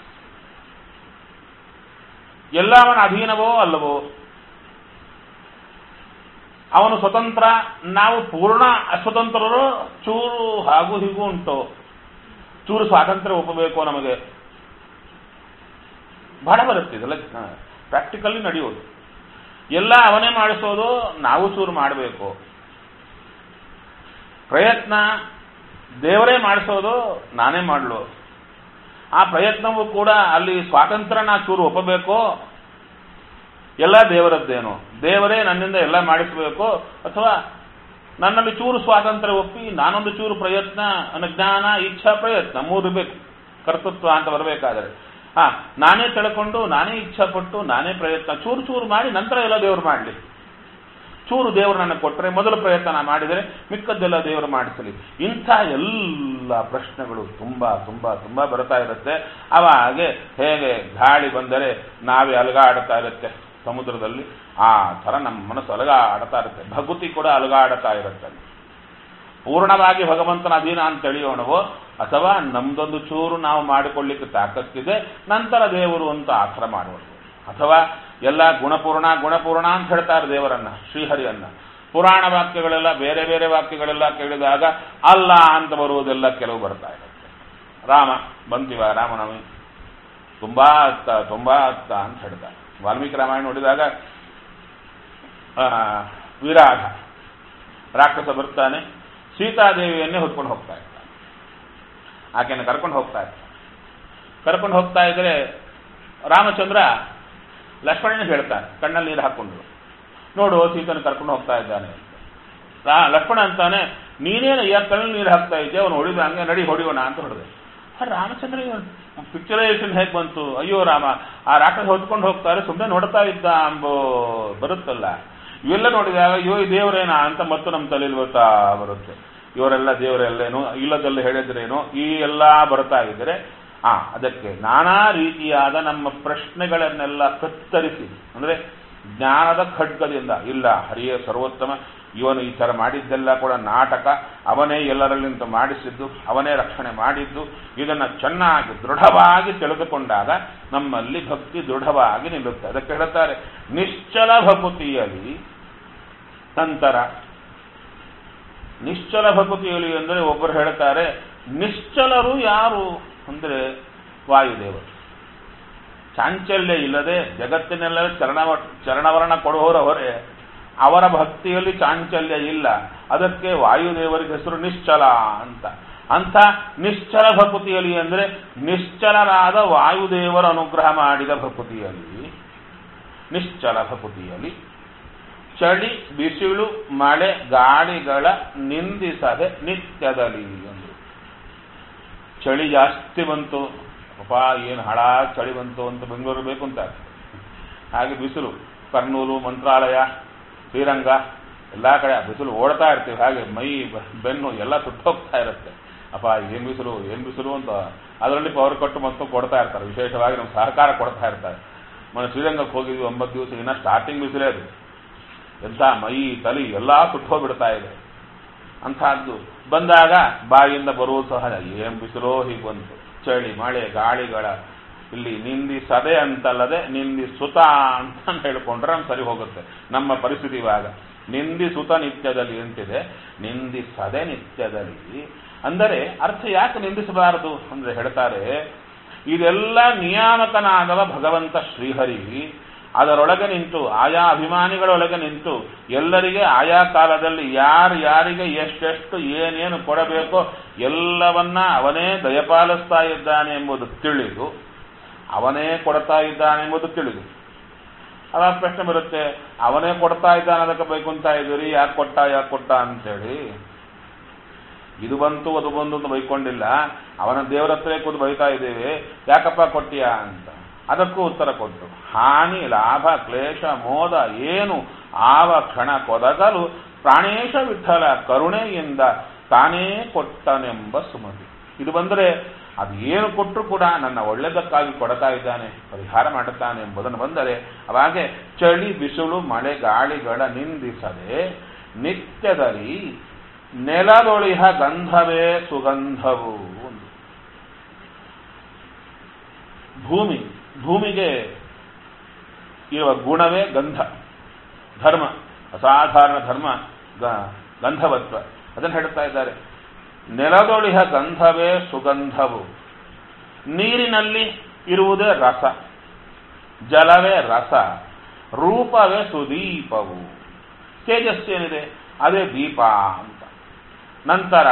ಎಲ್ಲ ಅವನ ಅಧೀನವೋ ಅಲ್ಲವೋ ಅವನು ಸ್ವತಂತ್ರ ನಾವು ಪೂರ್ಣ ಅಸ್ವತಂತ್ರರು ಚೂರು ಹಾಗೂ ಹೀಗೂ ಉಂಟು ಚೂರು ಸ್ವಾತಂತ್ರ್ಯ ಒಪ್ಪಬೇಕು ನಮಗೆ ಬಹಳ ಬರುತ್ತೆ ಇದೆಲ್ಲ ಪ್ರಾಕ್ಟಿಕಲಿ ನಡೆಯೋದು ಎಲ್ಲ ಅವನೇ ಮಾಡಿಸೋದು ನಾವು ಚೂರು ಮಾಡಬೇಕು ಪ್ರಯತ್ನ ದೇವರೇ ಮಾಡಿಸೋದು ನಾನೇ ಮಾಡಲು ಆ ಪ್ರಯತ್ನವೂ ಕೂಡ ಅಲ್ಲಿ ಸ್ವಾತಂತ್ರ್ಯ ನಾ ಚೂರು ಒಪ್ಪಬೇಕು ಎಲ್ಲ ದೇವರದ್ದೇನು ದೇವರೇ ನನ್ನಿಂದ ಎಲ್ಲ ಮಾಡಿಸಬೇಕು ಅಥವಾ ನನ್ನಲ್ಲಿ ಚೂರು ಸ್ವಾತಂತ್ರ್ಯ ಒಪ್ಪಿ ನಾನೊಂದು ಚೂರು ಪ್ರಯತ್ನ ನನ್ನ ಜ್ಞಾನ ಇಚ್ಛಾ ಪ್ರಯತ್ನ ಮೂರು ಬೇಕು ಕರ್ತೃತ್ವ ಅಂತ ಬರಬೇಕಾದರೆ ಹಾ ನಾನೇ ತಿಳ್ಕೊಂಡು ನಾನೇ ಇಚ್ಛಾಪಟ್ಟು ನಾನೇ ಪ್ರಯತ್ನ ಚೂರು ಚೂರು ಮಾಡಿ ನಂತರ ಎಲ್ಲ ದೇವರು ಮಾಡಲಿ ಚೂರು ದೇವರು ನನಗೆ ಕೊಟ್ಟರೆ ಮೊದಲು ಪ್ರಯತ್ನ ನಾ ಮಾಡಿದರೆ ಮಿಕ್ಕದ್ದೆಲ್ಲ ದೇವರು ಮಾಡಿಸಲಿ ಇಂಥ ಎಲ್ಲ ಪ್ರಶ್ನೆಗಳು ತುಂಬಾ ತುಂಬಾ ತುಂಬಾ ಬರ್ತಾ ಇರುತ್ತೆ ಅವಾಗೆ ಹೇಗೆ ಗಾಳಿ ಬಂದರೆ ನಾವೇ ಅಲಗಾಡ್ತಾ ಇರುತ್ತೆ ಸಮುದ್ರದಲ್ಲಿ ಆ ಥರ ನಮ್ಮ ಮನಸ್ಸು ಅಲಗಾಡ್ತಾ ಇರುತ್ತೆ ಭಕುತಿ ಕೂಡ ಅಲಗಾಡ್ತಾ ಇರುತ್ತೆ ಪೂರ್ಣವಾಗಿ ಭಗವಂತನ ಅಧೀನ ಅಂತ ತಿಳಿಯೋಣವೋ ಅಥವಾ ನಮ್ದೊಂದು ಚೂರು ನಾವು ಮಾಡಿಕೊಳ್ಳಿಕ್ಕೆ ತಾಕತ್ತಿದೆ ನಂತರ ದೇವರು ಅಂತ ಆಥರ ಮಾಡುವುದು ಅಥವಾ ಎಲ್ಲ ಗುಣಪೂರ್ಣ ಗುಣಪೂರ್ಣ ಅಂತ ಹೇಳ್ತಾರೆ ದೇವರನ್ನ ಶ್ರೀಹರಿಯನ್ನ ಪುರಾಣ ವಾಕ್ಯಗಳೆಲ್ಲ ಬೇರೆ ಬೇರೆ ವಾಕ್ಯಗಳೆಲ್ಲ ಕೇಳಿದಾಗ ಅಲ್ಲ ಅಂತ ಬರುವುದೆಲ್ಲ ಕೆಲವು ಬರ್ತಾ ಇರುತ್ತೆ ರಾಮ ಬಂತೀವ ರಾಮನವಮಿ ತುಂಬಾ ಅತ್ತ ತುಂಬಾ ಅತ್ತ ಅಂತ ಹೇಳ್ತಾರೆ ವಾಲ್ಮೀಕಿ ರಾಮಾಯಣ ನೋಡಿದಾಗ ಆ, ವಿರಾಧ ರಾಕ್ಷಸ ಬರ್ತಾನೆ ಸೀತಾದೇವಿಯನ್ನೇ ಹೊತ್ಕೊಂಡು ಹೋಗ್ತಾ ಇರ್ತಾನೆ ಆಕೆಯನ್ನು ಕರ್ಕೊಂಡು ಹೋಗ್ತಾ ಇರ್ತಾನೆ ಕರ್ಕೊಂಡು ಹೋಗ್ತಾ ಇದ್ರೆ ರಾಮಚಂದ್ರ ಲಕ್ಷ್ಮಣನ ಹೇಳ್ತಾನೆ ಕಣ್ಣಲ್ಲಿ ನೀರು ಹಾಕೊಂಡು ನೋಡು ಸೀತನ ಕರ್ಕೊಂಡು ಹೋಗ್ತಾ ಇದ್ದಾನೆ ಅಂತ. ರಾ- ಲಕ್ಷ್ಮಣ ಅಂತಾನೆ ನೀನೇನು ಯಾಕೆ ಕಣ್ಣಲ್ಲಿ ನೀರು ಹಾಕ್ತಾ ಇದ್ದೆ ಅವನು ಹೊಡಿದ ಹಂಗೆ ನಡಿ ಹೊಡಿಯೋಣ ಅಂತ ಹೊಡೆದೆ ಆ ರಾಮಚಂದ್ರ ಪಿಕ್ಚರೈಸೇಷನ್ ಹೇಗೆ ಬಂತು ಅಯ್ಯೋ ರಾಮ ಆ ರಾಕ್ಷಸ ಹೊತ್ಕೊಂಡು ಹೋಗ್ತಾರೆ ಸುಮ್ಮನೆ ನೋಡ್ತಾ ಇದ್ದ ಅಂಬೋ ಬರುತ್ತಲ್ಲ ಇವೆಲ್ಲ ನೋಡಿದಾಗ ಅಯ್ಯೋ ಈ ದೇವರೇನಾ ಅಂತ ಮತ್ತು ನಮ್ಮ ತಲೆಯಲ್ಲಿ ಬರ್ತಾ ಬರುತ್ತೆ ಇವರೆಲ್ಲ ದೇವರೆಲ್ಲೇನು ಇಲ್ಲದೆಲ್ಲ ಹೇಳಿದ್ರೇನು ಈ ಎಲ್ಲ ಬರ್ತಾ ಇದ್ರೆ ಆ ಅದಕ್ಕೆ ನಾನಾ ರೀತಿಯಾದ ನಮ್ಮ ಪ್ರಶ್ನೆಗಳನ್ನೆಲ್ಲ ಕತ್ತರಿಸಿ ಅಂದ್ರೆ ಜ್ಞಾನದ ಖಡ್ಗದಿಂದ ಇಲ್ಲ ಹರಿಯೇ ಸರ್ವೋತ್ತಮ ಇವನು ಈ ಥರ ಮಾಡಿದ್ದೆಲ್ಲ ಕೂಡ ನಾಟಕ ಅವನೇ ಎಲ್ಲರಲ್ಲಿಂತ ಮಾಡಿಸಿದ್ದು ಅವನೇ ರಕ್ಷಣೆ ಮಾಡಿದ್ದು ಇದನ್ನು ಚೆನ್ನಾಗಿ ದೃಢವಾಗಿ ತಿಳಿದುಕೊಂಡಾಗ ನಮ್ಮಲ್ಲಿ ಭಕ್ತಿ ದೃಢವಾಗಿ ನಿಲ್ಲುತ್ತೆ ಅದಕ್ಕೆ ಹೇಳ್ತಾರೆ ನಿಶ್ಚಲ ಭಕುತಿಯಲ್ಲಿ ನಂತರ ನಿಶ್ಚಲ ಭಕುತಿಯಲ್ಲಿ ಅಂದರೆ ಒಬ್ಬರು ಹೇಳ್ತಾರೆ ನಿಶ್ಚಲರು ಯಾರು ಅಂದರೆ ವಾಯುದೇವರು ಚಾಂಚಲ್ಯ ಇಲ್ಲದೆ ಜಗತ್ತಿನೆಲ್ಲ ಚರಣ ಚರಣವರ್ಣ ಕೊಡುವವರವರೇ ಅವರ ಭಕ್ತಿಯಲ್ಲಿ ಚಾಂಚಲ್ಯ ಇಲ್ಲ ಅದಕ್ಕೆ ವಾಯುದೇವರಿಗೆ ಹೆಸರು ನಿಶ್ಚಲ ಅಂತ ಅಂಥ ನಿಶ್ಚಲ ಭಕುತಿಯಲ್ಲಿ ಅಂದರೆ ನಿಶ್ಚಲರಾದ ವಾಯುದೇವರ ಅನುಗ್ರಹ ಮಾಡಿದ ಭಕುತಿಯಲ್ಲಿ ನಿಶ್ಚಲ ಭಕುತಿಯಲ್ಲಿ ಚಳಿ ಬಿಸಿಲು ಮಳೆ ಗಾಳಿಗಳ ನಿಂದಿಸದೆ ನಿತ್ಯದಲ್ಲಿ ಎಂದು ಚಳಿ ಜಾಸ್ತಿ ಬಂತು ಪಾಪ ಏನು ಹಳ ಚಳಿ ಬಂತು ಅಂತ ಬೆಂಗಳೂರು ಬೇಕು ಅಂತ ಹಾಗೆ ಬಿಸಿಲು ಕರ್ನೂಲು ಮಂತ್ರಾಲಯ ಶ್ರೀರಂಗ ಎಲ್ಲ ಕಡೆ ಆ ಬಿಸಿಲು ಓಡ್ತಾ ಇರ್ತೀವಿ ಹಾಗೆ ಮೈ ಬ- ಬೆನ್ನು ಎಲ್ಲ ಸುಟ್ಟೋಗ್ತಾ ಇರುತ್ತೆ ಅಪ್ಪ ಏನ್ ಬಿಸಿಲು ಏನ್ ಬಿಸಿಲು ಅಂತ ಅದರಲ್ಲಿ ಪವರ್ ಕಟ್ಟು ಮತ್ತು ಕೊಡ್ತಾ ಇರ್ತಾರೆ ವಿಶೇಷವಾಗಿ ನಮ್ಮ ಸಹಕಾರ ಕೊಡ್ತಾ ಇರ್ತಾರೆ ಮೊನ್ನೆ ಶ್ರೀರಂಗಕ್ಕೆ ಹೋಗಿದ್ವಿ ಒಂಬತ್ತು ದಿವಸ ಇನ್ನ ಸ್ಟಾರ್ಟಿಂಗ್ ಬಿಸಿಲೇ ಅದು ಎಂಥ ಮೈ ತಲೆ ಎಲ್ಲ ಸುಟ್ಟೋಗ್ಬಿಡ್ತಾ ಇದೆ ಅಂಥದ್ದು ಬಂದಾಗ ಬಾಯಿಂದ ಬರುವುದು ಸಹಜ ಏನ್ ಬಿಸಿಲೋ ಹೀಗೆ ಬಂತು ಚಳಿ ಮಳೆ ಗಾಳಿಗಳ ಇಲ್ಲಿ ನಿಂದಿಸದೆ ಅಂತಲ್ಲದೆ ನಿಂದಿಸುತ ಅಂತ ಹೇಳ್ಕೊಂಡ್ರೆ ನಮ್ಗೆ ಸರಿ ಹೋಗುತ್ತೆ ನಮ್ಮ ಪರಿಸ್ಥಿತಿ ಇವಾಗ ನಿಂದಿಸುತ ನಿತ್ಯದಲ್ಲಿ ಅಂತಿದೆ ನಿಂದಿಸದೆ ನಿತ್ಯದಲ್ಲಿ ಅಂದರೆ ಅರ್ಥ ಯಾಕೆ ನಿಂದಿಸಬಾರದು ಅಂದ್ರೆ ಹೇಳ್ತಾರೆ ಇದೆಲ್ಲ ನಿಯಾಮಕನಾದವ ಭಗವಂತ ಶ್ರೀಹರಿ ಅದರೊಳಗೆ ನಿಂತು ಆಯಾ ಅಭಿಮಾನಿಗಳೊಳಗೆ ನಿಂತು ಎಲ್ಲರಿಗೆ ಆಯಾ ಕಾಲದಲ್ಲಿ ಯಾರು ಯಾರಿಗೆ ಎಷ್ಟೆಷ್ಟು ಏನೇನು ಕೊಡಬೇಕೋ ಎಲ್ಲವನ್ನ ಅವನೇ ದಯಪಾಲಿಸ್ತಾ ಇದ್ದಾನೆ ಎಂಬುದು ತಿಳಿದು ಅವನೇ ಕೊಡ್ತಾ ಇದ್ದಾನೆ ಎಂಬುದು ತಿಳಿದು ಅವಾಗ ಪ್ರಶ್ನೆ ಬರುತ್ತೆ ಅವನೇ ಕೊಡ್ತಾ ಇದ್ದಾನೆ ಅದಕ್ಕೆ ಬೈಕೊಂತ ಇದ್ದೀರಿ ಯಾಕೆ ಕೊಟ್ಟ ಯಾಕೆ ಕೊಟ್ಟ ಅಂತೇಳಿ ಇದು ಬಂತು ಅದು ಬಂತು ಅಂತ ಬೈಕೊಂಡಿಲ್ಲ ಅವನ ದೇವರ ಹತ್ರ ಕೂತು ಬೈತಾ ಇದ್ದೇವೆ ಯಾಕಪ್ಪ ಕೊಟ್ಟಿಯಾ ಅಂತ ಅದಕ್ಕೂ ಉತ್ತರ ಕೊಟ್ಟು ಹಾನಿ ಲಾಭ ಕ್ಲೇಶ ಮೋದ ಏನು ಆವ ಕ್ಷಣ ಕೊದಗಲು ಪ್ರಾಣೇಶ ವಿಠಲ ಕರುಣೆಯಿಂದ ತಾನೇ ಕೊಟ್ಟನೆಂಬ ಸುಮತಿ ಇದು ಬಂದರೆ ಅದು ಏನು ಕೊಟ್ಟರು ಕೂಡ ನನ್ನ ಒಳ್ಳೆದಕ್ಕಾಗಿ ಕೊಡ್ತಾ ಇದ್ದಾನೆ ಪರಿಹಾರ ಮಾಡುತ್ತಾನೆ ಎಂಬುದನ್ನು ಬಂದರೆ ಅವಾಗೆ ಚಳಿ ಬಿಸಿಲು ಮಳೆ ಗಾಳಿಗಳ ನಿಂದಿಸದೆ ನಿತ್ಯದಲ್ಲಿ ನೆಲದೊಳಿಹ ಗಂಧವೇ ಸುಗಂಧವು ಒಂದು ಭೂಮಿ ಭೂಮಿಗೆ ಇರುವ ಗುಣವೇ ಗಂಧ ಧರ್ಮ ಅಸಾಧಾರಣ ಧರ್ಮ ಗ- ಗಂಧವತ್ವ ಅದನ್ನು ಹೇಳ್ತಾ ಇದ್ದಾರೆ ನೆಲದೊಳಿಹ ಗಂಧವೇ ಸುಗಂಧವು ನೀರಿನಲ್ಲಿ ಇರುವುದೇ ರಸ ಜಲವೇ ರಸ ರೂಪವೇ ಸುದೀಪವು ತೇಜಸ್ಸೇನಿದೆ ಅದೇ ದೀಪ ಅಂತ ನಂತರ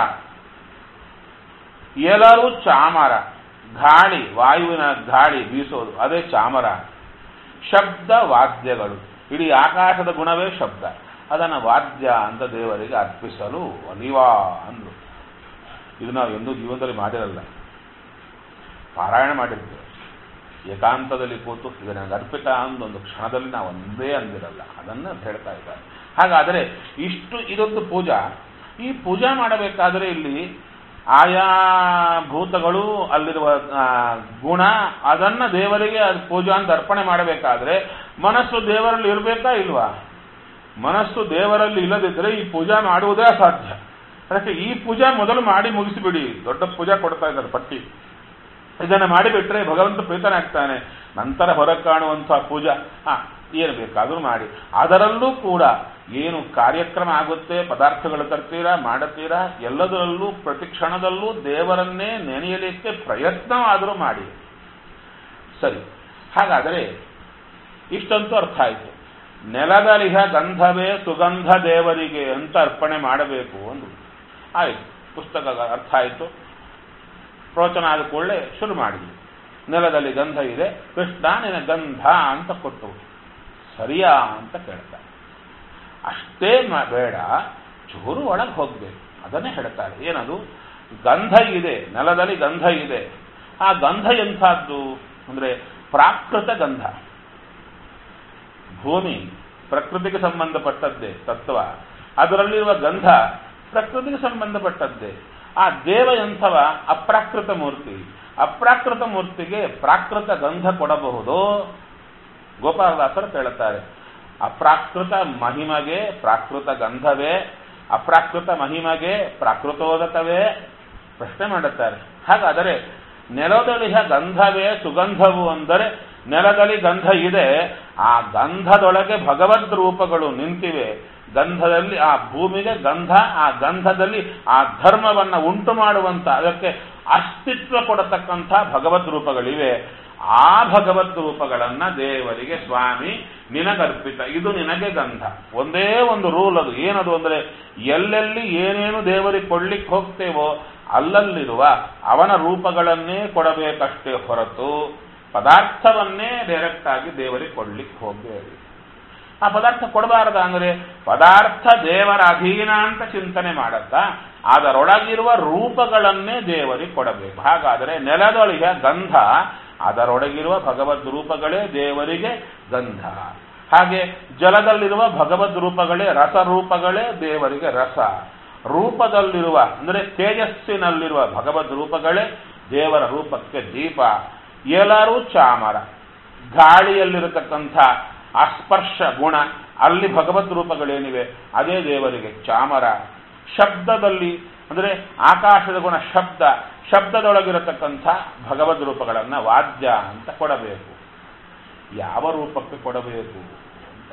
ಎಲ್ಲರೂ ಚಾಮರ ಗಾಳಿ ವಾಯುವಿನ ಗಾಳಿ ಬೀಸೋದು ಅದೇ ಚಾಮರ ಶಬ್ದ ವಾದ್ಯಗಳು ಇಡೀ ಆಕಾಶದ ಗುಣವೇ ಶಬ್ದ ಅದನ್ನು ವಾದ್ಯ ಅಂತ ದೇವರಿಗೆ ಅರ್ಪಿಸಲು ಅಲಿವಾ ಅಂದ್ರು ಇದು ನಾವು ಎಂದೂ ಜೀವನದಲ್ಲಿ ಮಾಡಿರಲ್ಲ ಪಾರಾಯಣ ಮಾಡಿರ್ತೇವೆ ಏಕಾಂತದಲ್ಲಿ ಕೂತು ಇದು ನನಗೆ ಅರ್ಪಿತ ಅಂದೊಂದು ಕ್ಷಣದಲ್ಲಿ ನಾವು ಒಂದೇ ಅಂದಿರಲ್ಲ ಅದನ್ನು ಹೇಳ್ತಾ ಇದ್ದಾರೆ ಹಾಗಾದರೆ ಇಷ್ಟು ಇದೊಂದು ಪೂಜಾ ಈ ಪೂಜಾ ಮಾಡಬೇಕಾದರೆ ಇಲ್ಲಿ ಆಯಾ ಭೂತಗಳು ಅಲ್ಲಿರುವ ಆ, ಗುಣ ಅದನ್ನ ದೇವರಿಗೆ ಅದು ಪೂಜಾ ಅಂತ ಅರ್ಪಣೆ ಮಾಡಬೇಕಾದ್ರೆ ಮನಸ್ಸು ದೇವರಲ್ಲಿ ಇರಬೇಕಾ ಇಲ್ವಾ ಮನಸ್ಸು ದೇವರಲ್ಲಿ ಇಲ್ಲದಿದ್ದರೆ ಈ ಪೂಜಾ ಮಾಡುವುದೇ ಅಸಾಧ್ಯ ಅದಕ್ಕೆ ಈ ಪೂಜಾ ಮೊದಲು ಮಾಡಿ ಮುಗಿಸಿಬಿಡಿ ದೊಡ್ಡ ಪೂಜಾ ಕೊಡ್ತಾ ಇದ್ದಾರೆ ಪಟ್ಟಿ ಇದನ್ನು ಮಾಡಿಬಿಟ್ರೆ ಭಗವಂತ ಪ್ರೀತನಾಗ್ತಾನೆ ನಂತರ ಹೊರಗೆ ಕಾಣುವಂತಹ ಪೂಜಾ ಹಾ ಏನು ಬೇಕಾದರೂ ಮಾಡಿ ಅದರಲ್ಲೂ ಕೂಡ ಏನು ಕಾರ್ಯಕ್ರಮ ಆಗುತ್ತೆ ಪದಾರ್ಥಗಳು ತರ್ತೀರಾ ಮಾಡುತ್ತೀರಾ ಎಲ್ಲದರಲ್ಲೂ ಪ್ರತಿ ಕ್ಷಣದಲ್ಲೂ ದೇವರನ್ನೇ ನೆನೆಯಲಿಕ್ಕೆ ಪ್ರಯತ್ನವಾದರೂ ಮಾಡಿ ಸರಿ ಹಾಗಾದರೆ ಇಷ್ಟಂತೂ ಅರ್ಥ ಆಯಿತು ನೆಲದಲಿಹ ಗಂಧವೇ ಸುಗಂಧ ದೇವರಿಗೆ ಅಂತ ಅರ್ಪಣೆ ಮಾಡಬೇಕು ಅಂದು ಆಯಿತು ಪುಸ್ತಕ ಅರ್ಥ ಆಯಿತು ಪ್ರವಚನ ಆದ ಕೂಡಲೇ ಶುರು ಮಾಡಿದ್ವಿ ನೆಲದಲ್ಲಿ ಗಂಧ ಇದೆ ಕೃಷ್ಣ ನಿನ್ನ ಗಂಧ ಅಂತ ಕೊಟ್ಟು ಸರಿಯಾ ಅಂತ ಕೇಳ್ತಾರೆ ಅಷ್ಟೇ ಮ- ಬೇಡ ಚೂರು ಒಳಗೆ ಹೋಗ್ಬೇಕು ಅದನ್ನೇ ಹೇಳ್ತಾರೆ ಏನದು ಗಂಧ ಇದೆ ನೆಲದಲ್ಲಿ ಗಂಧ ಇದೆ ಆ ಗಂಧ ಎಂಥದ್ದು ಅಂದ್ರೆ ಪ್ರಾಕೃತ ಗಂಧ ಭೂಮಿ ಪ್ರಕೃತಿಗೆ ಸಂಬಂಧಪಟ್ಟದ್ದೇ ತತ್ವ ಅದರಲ್ಲಿರುವ ಗಂಧ ಪ್ರಕೃತಿಗೆ ಸಂಬಂಧಪಟ್ಟದ್ದೇ ಆ ದೇವ ಎಂಥವ ಅಪ್ರಾಕೃತ ಮೂರ್ತಿ ಅಪ್ರಾಕೃತ ಮೂರ್ತಿಗೆ ಪ್ರಾಕೃತ ಗಂಧ ಕೊಡಬಹುದು ಗೋಪಾಲದಾಸರು ಕೇಳುತ್ತಾರೆ ಅಪ್ರಾಕೃತ ಮಹಿಮಗೆ ಪ್ರಾಕೃತ ಗಂಧವೇ ಅಪ್ರಾಕೃತ ಮಹಿಮಗೆ ಪ್ರಾಕೃತೋದಕವೇ ಪ್ರಶ್ನೆ ಮಾಡುತ್ತಾರೆ ಹಾಗಾದರೆ ನೆಲದೊಳಿಹ ಗಂಧವೇ ಸುಗಂಧವು ಅಂದರೆ ನೆಲದಲ್ಲಿ ಗಂಧ ಇದೆ ಆ ಗಂಧದೊಳಗೆ ಭಗವದ್ ರೂಪಗಳು ನಿಂತಿವೆ ಗಂಧದಲ್ಲಿ ಆ ಭೂಮಿಗೆ ಗಂಧ ಆ ಗಂಧದಲ್ಲಿ ಆ ಧರ್ಮವನ್ನ ಉಂಟು ಮಾಡುವಂತ ಅದಕ್ಕೆ ಅಸ್ತಿತ್ವ ಕೊಡತಕ್ಕಂಥ ಭಗವದ್ ರೂಪಗಳಿವೆ ಆ ಭಗವದ್ ರೂಪಗಳನ್ನ ದೇವರಿಗೆ ಸ್ವಾಮಿ ನಿನಗರ್ಪಿತ ಇದು ನಿನಗೆ ಗಂಧ ಒಂದೇ ಒಂದು ರೂಲ್ ಅದು ಏನದು ಅಂದ್ರೆ ಎಲ್ಲೆಲ್ಲಿ ಏನೇನು ದೇವರಿಗೆ ಕೊಡ್ಲಿಕ್ಕೆ ಹೋಗ್ತೇವೋ ಅಲ್ಲಲ್ಲಿರುವ ಅವನ ರೂಪಗಳನ್ನೇ ಕೊಡಬೇಕಷ್ಟೇ ಹೊರತು ಪದಾರ್ಥವನ್ನೇ ಡೈರೆಕ್ಟ್ ಆಗಿ ದೇವರಿಗೆ ಕೊಡ್ಲಿಕ್ಕೆ ಹೋಗಬೇಡಿ ಆ ಪದಾರ್ಥ ಕೊಡಬಾರದ ಅಂದ್ರೆ ಪದಾರ್ಥ ದೇವರ ಅಧೀನ ಅಂತ ಚಿಂತನೆ ಮಾಡತ್ತ ಅದರೊಳಗಿರುವ ರೂಪಗಳನ್ನೇ ದೇವರಿಗೆ ಕೊಡಬೇಕು ಹಾಗಾದರೆ ನೆಲದೊಳಗೆ ಗಂಧ ಅದರೊಳಗಿರುವ ಭಗವದ್ ರೂಪಗಳೇ ದೇವರಿಗೆ ಗಂಧ ಹಾಗೆ ಜಲದಲ್ಲಿರುವ ಭಗವದ್ ರೂಪಗಳೇ ರಸರೂಪಗಳೇ ದೇವರಿಗೆ ರಸ ರೂಪದಲ್ಲಿರುವ ಅಂದರೆ ತೇಜಸ್ಸಿನಲ್ಲಿರುವ ಭಗವದ್ ರೂಪಗಳೇ ದೇವರ ರೂಪಕ್ಕೆ ದೀಪ ಎಲ್ಲರೂ ಚಾಮರ ಗಾಳಿಯಲ್ಲಿರತಕ್ಕಂಥ ಅಸ್ಪರ್ಶ ಗುಣ ಅಲ್ಲಿ ಭಗವದ್ ರೂಪಗಳೇನಿವೆ ಅದೇ ದೇವರಿಗೆ ಚಾಮರ ಶಬ್ದದಲ್ಲಿ ಅಂದರೆ ಆಕಾಶದ ಗುಣ ಶಬ್ದ ಶಬ್ದದೊಳಗಿರತಕ್ಕಂಥ ಭಗವದ್ ರೂಪಗಳನ್ನು ವಾದ್ಯ ಅಂತ ಕೊಡಬೇಕು ಯಾವ ರೂಪಕ್ಕೆ ಕೊಡಬೇಕು ಅಂತ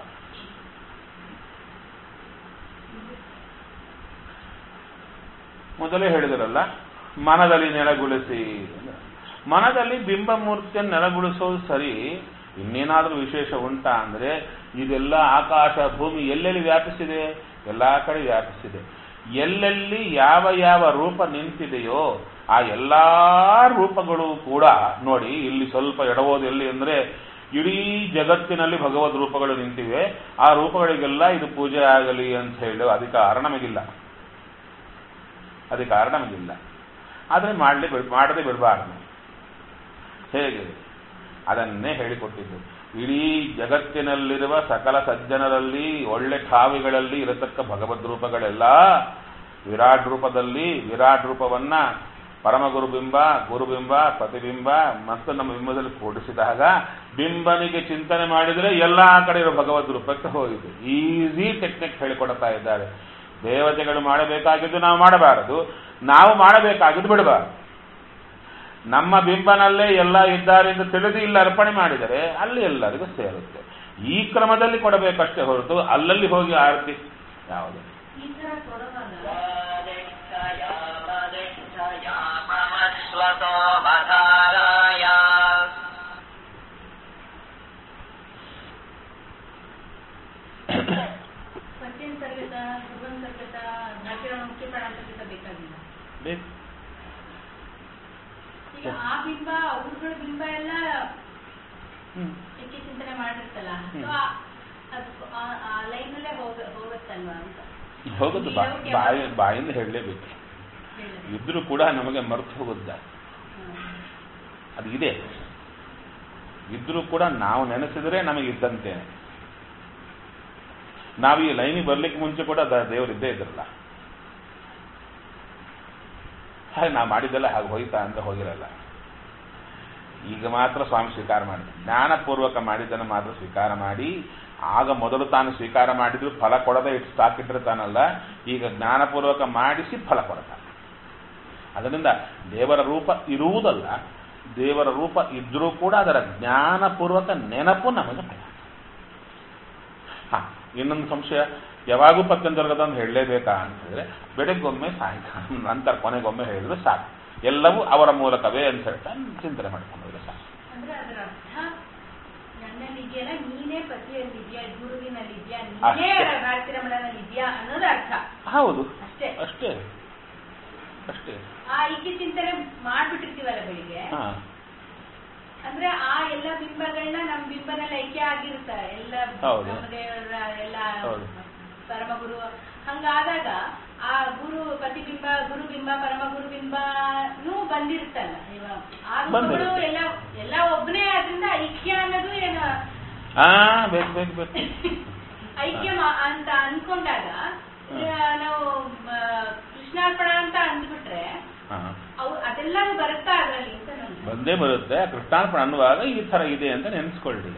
ಮೊದಲೇ ಹೇಳಿದರಲ್ಲ ಮನದಲ್ಲಿ ನೆಲೆಗೊಳಿಸಿ ಮನದಲ್ಲಿ ಬಿಂಬಮೂರ್ತಿಯನ್ನು ನೆಲೆಗೊಳಿಸೋದು ಸರಿ ಇನ್ನೇನಾದರೂ ವಿಶೇಷ ಉಂಟಾ ಅಂದ್ರೆ ಇದೆಲ್ಲ ಆಕಾಶ ಭೂಮಿ ಎಲ್ಲೆಲ್ಲಿ ವ್ಯಾಪಿಸಿದೆ ಎಲ್ಲಾ ಕಡೆ ವ್ಯಾಪಿಸಿದೆ ಎಲ್ಲೆಲ್ಲಿ ಯಾವ ಯಾವ ರೂಪ ನಿಂತಿದೆಯೋ ಆ ಎಲ್ಲಾ ರೂಪಗಳು ಕೂಡ ನೋಡಿ ಇಲ್ಲಿ ಸ್ವಲ್ಪ ಎಡವೋದು ಎಲ್ಲಿ ಅಂದ್ರೆ ಇಡೀ ಜಗತ್ತಿನಲ್ಲಿ ಭಗವದ್ ರೂಪಗಳು ನಿಂತಿವೆ ಆ ರೂಪಗಳಿಗೆಲ್ಲ ಇದು ಪೂಜೆ ಆಗಲಿ ಅಂತ ಹೇಳಿ ಅಧಿಕಾರ ನಮಗಿಲ್ಲ ಅಧಿಕಾರ ನಮಗಿಲ್ಲ ಆದರೆ ಮಾಡಲಿ ಮಾಡದೆ ಬಿಡಬಾರ್ದು ಹೇಗೆ ಅದನ್ನೇ ಹೇಳಿಕೊಟ್ಟಿದ್ದು ಇಡೀ ಜಗತ್ತಿನಲ್ಲಿರುವ ಸಕಲ ಸಜ್ಜನರಲ್ಲಿ ಒಳ್ಳೆ ಠಾವಿಗಳಲ್ಲಿ ಇರತಕ್ಕ ಭಗವದ್ ರೂಪಗಳೆಲ್ಲ ವಿರಾಟ್ ರೂಪದಲ್ಲಿ ವಿರಾಟ್ ರೂಪವನ್ನ ಪರಮಗುರು ಬಿಂಬ ಗುರುಬಿಂಬ ಪ್ರತಿಬಿಂಬ ಮತ್ತು ನಮ್ಮ ಬಿಂಬದಲ್ಲಿ ಕೂಡಿಸಿದಾಗ ಬಿಂಬನಿಗೆ ಚಿಂತನೆ ಮಾಡಿದರೆ ಎಲ್ಲಾ ಕಡೆ ಇರೋ ಭಗವದ್ ರೂಪಕ್ಕೆ ಹೋಯಿತು ಈಸಿ ಟೆಕ್ನಿಕ್ ಹೇಳಿಕೊಡ್ತಾ ಇದ್ದಾರೆ ದೇವತೆಗಳು ಮಾಡಬೇಕಾಗಿದ್ದು ನಾವು ಮಾಡಬಾರದು ನಾವು ಮಾಡಬೇಕಾಗಿದ್ದು ಬಿಡಬಾರದು ನಮ್ಮ ಬಿಂಬನಲ್ಲೇ ಎಲ್ಲ ಇದ್ದಾರೆ ಎಂದು ತಿಳಿದು ಇಲ್ಲಿ ಅರ್ಪಣೆ ಮಾಡಿದರೆ ಅಲ್ಲಿ ಎಲ್ಲರಿಗೂ ಸೇರುತ್ತೆ ಈ ಕ್ರಮದಲ್ಲಿ ಕೊಡಬೇಕಷ್ಟೇ ಹೊರತು ಅಲ್ಲಲ್ಲಿ ಹೋಗಿ ಆರತಿ ಯಾವುದು ಈ ತರ ಕೊಡುವಾಗ ಪಂಚೇಂತರ್ಗತ ಸುಗಂಧರ್ಗತ ನಟಿರ ಮುಖ್ಯ ಪ್ರಾಣಾಂತರ್ಗತ ಬೇಕಾಗಿಲ್ಲ ಬೇಕು ಈಗ ಆ ಬಿಂಬ ಅವ್ರಗಳ ಬಿಂಬ ಎಲ್ಲ ಹ್ಮ್. ಹೆಚ್ಚು ಚಿಂತನೆ ಮಾಡಿರ್ತಲ್ಲ ಹ್ಮ್. So ಆ- ಅದು ಆ- ಆ ಲೈನಲ್ಲೇ ಹೋಗ ಹೋಗುತ್ತಲ್ವಾ ಅಂತ ಹೋಗುದು ಬಾ- ಬಾಯಿ ಬಾಯಿಂದ ಹೇಳಲೇಬೇಕು ಹೇಳಿದೆ. ಇದ್ರೂ ಕೂಡ ನಮಗೆ ಮರೆತು ಹೋಗುತ್ತ ಹ್ಮ್. ಅದು ಇದೆ ಇದ್ರೂ ಕೂಡ ನಾವು ನೆನೆಸಿದ್ರೆ ನಮಗೆ ಇದ್ದಂತೆ ನಾವು ಈ ಲೈನಿಗೆ ಬರ್ಲಿಕ್ಕೆ ಮುಂಚೆ ಕೂಡ ದ- ದೇವರು ಇದ್ದೇ ಇದ್ರಲ್ಲ ಹಾಗೆ ನಾವು ಮಾಡಿದ್ದೆಲ್ಲ ಹಾಗೆ ಹೋಯ್ತಾ ಅಂತ ಹೋಗಿರಲ್ಲ ಈಗ ಮಾತ್ರ ಸ್ವಾಮಿ ಸ್ವೀಕಾರ ಮಾಡಿ ಜ್ಞಾನಪೂರ್ವಕ ಮಾಡಿದ್ದನ್ನು ಮಾತ್ರ ಸ್ವೀಕಾರ ಮಾಡಿ ಆಗ ಮೊದಲು ತಾನು ಸ್ವೀಕಾರ ಮಾಡಿದ್ರು ಫಲ ಕೊಡದೆ ಇಟ್ಟು ಸ್ಟಾಕ್ ಇಟ್ಟಿರ್ತಾನಲ್ಲ ಈಗ ಜ್ಞಾನಪೂರ್ವಕ ಮಾಡಿಸಿ ಫಲ ಕೊಡ್ತಾನೆ ಅದರಿಂದ ದೇವರ ರೂಪ ಇರುವುದಲ್ಲ ದೇವರ ರೂಪ ಇದ್ರೂ ಕೂಡ ಅದರ ಜ್ಞಾನಪೂರ್ವಕ ನೆನಪು ನಮಗೆ ಬೇಡ ಹಾ ಇನ್ನೊಂದು ಸಂಶಯ ಯಾವಾಗೂ ಪತ್ಯಂತರ್ಗತ ಹೇಳಲೇಬೇಕಾ ಅಂತ ಹೇಳಿದ್ರೆ ಬೆಳಗ್ಗೊಮ್ಮೆ ಸಾಯಂಕಾಲ ನಂತರ ಕೊನೆಗೊಮ್ಮೆ ಹೇಳಿದ್ರೆ ಸಾಕು ಎಲ್ಲವೂ ಅವರ ಮೂಲಕವೇ ಅಂತ ಹೇಳ್ತಾ ಚಿಂತನೆ ಮಾಡ್ಕೊಂಡು ಹೋದ್ರೆ ಸಾಕು ಅಂದ್ರೆ ಅದರ ಅರ್ಥ ನನ್ನಲ್ಲಿದೆಯಲ್ಲ ನೀನೇ ಪತಿಯಲ್ಲಿದ್ಯಾ ಗುರುವಿನಲ್ಲಿದ್ಯಾ ಅಷ್ಟೇ. ನೀನೇ ಭಾರತಿರಮಣನಲ್ಲಿದ್ಯಾ ಅನ್ನೋದು ಅರ್ಥ ಹೌದು ಅಷ್ಟೇ ಅಷ್ಟೇ ಅಷ್ಟೇ ಆ ಐಕ್ಯ ಚಿಂತನೆ ಮಾಡ್ಬಿಟ್ಟಿರ್ತೀವಲ್ಲ ಬೆಳಿಗ್ಗೆ ಹಾ ಅಂದ್ರೆ ಆ ಎಲ್ಲ ಬಿಂಬಗಳನ್ನ ನಮ್ ಬಿಂಬನಲ್ಲಿ ಐಕ್ಯ ಆಗಿರ್ತಾರೆ ಎಲ್ಲ ಹೌದು. ನಮ್ಮ ದೇವರ ಎಲ್ಲ ಹೌದು. ಪರಮಗುರು ಹಂಗಾದಾಗ ಆ ಗುರು ಪ್ರತಿಬಿಂಬ ಗುರುಬಿಂಬ ಪರಮ ಗುರುಬಿಂಬನೂ ಬಂದಿರ್ತಲ್ಲ ಇವಾಗ ಆ ರೂಪಗಳು ಬಂದಿರುತ್ತೆ. ಎಲ್ಲ ಎಲ್ಲ ಒಬ್ಬನೇ ಆದ್ರಿಂದ ಐಕ್ಯ ಅನ್ನೋದು ಏನು ಹಾ ಬೇಕು ಬೇಕು ಬೇಕು ಐಕ್ಯ ಮಾ- ಅಂತ ಅನ್ಕೊಂಡಾಗ ಈಗ ನಾವು ಆ, ಕೃಷ್ಣಾರ್ಪಣ ಅಂತ ಅಂದ್ಬಿಟ್ರೆ ಹಾ ಅವು ಅದೆಲ್ಲವೂ ಬರುತ್ತಾ ಅದ್ರಲ್ಲಿ ಅಂತ ನಾನು ಬಂದೇ ಬರುತ್ತೆ ಕೃಷ್ಣಾರ್ಪಣ ಅನ್ನುವಾಗ ಈ ತರ ಇದೆ ಅಂತ ನೆನೆಸ್ಕೊಳ್ಳಿ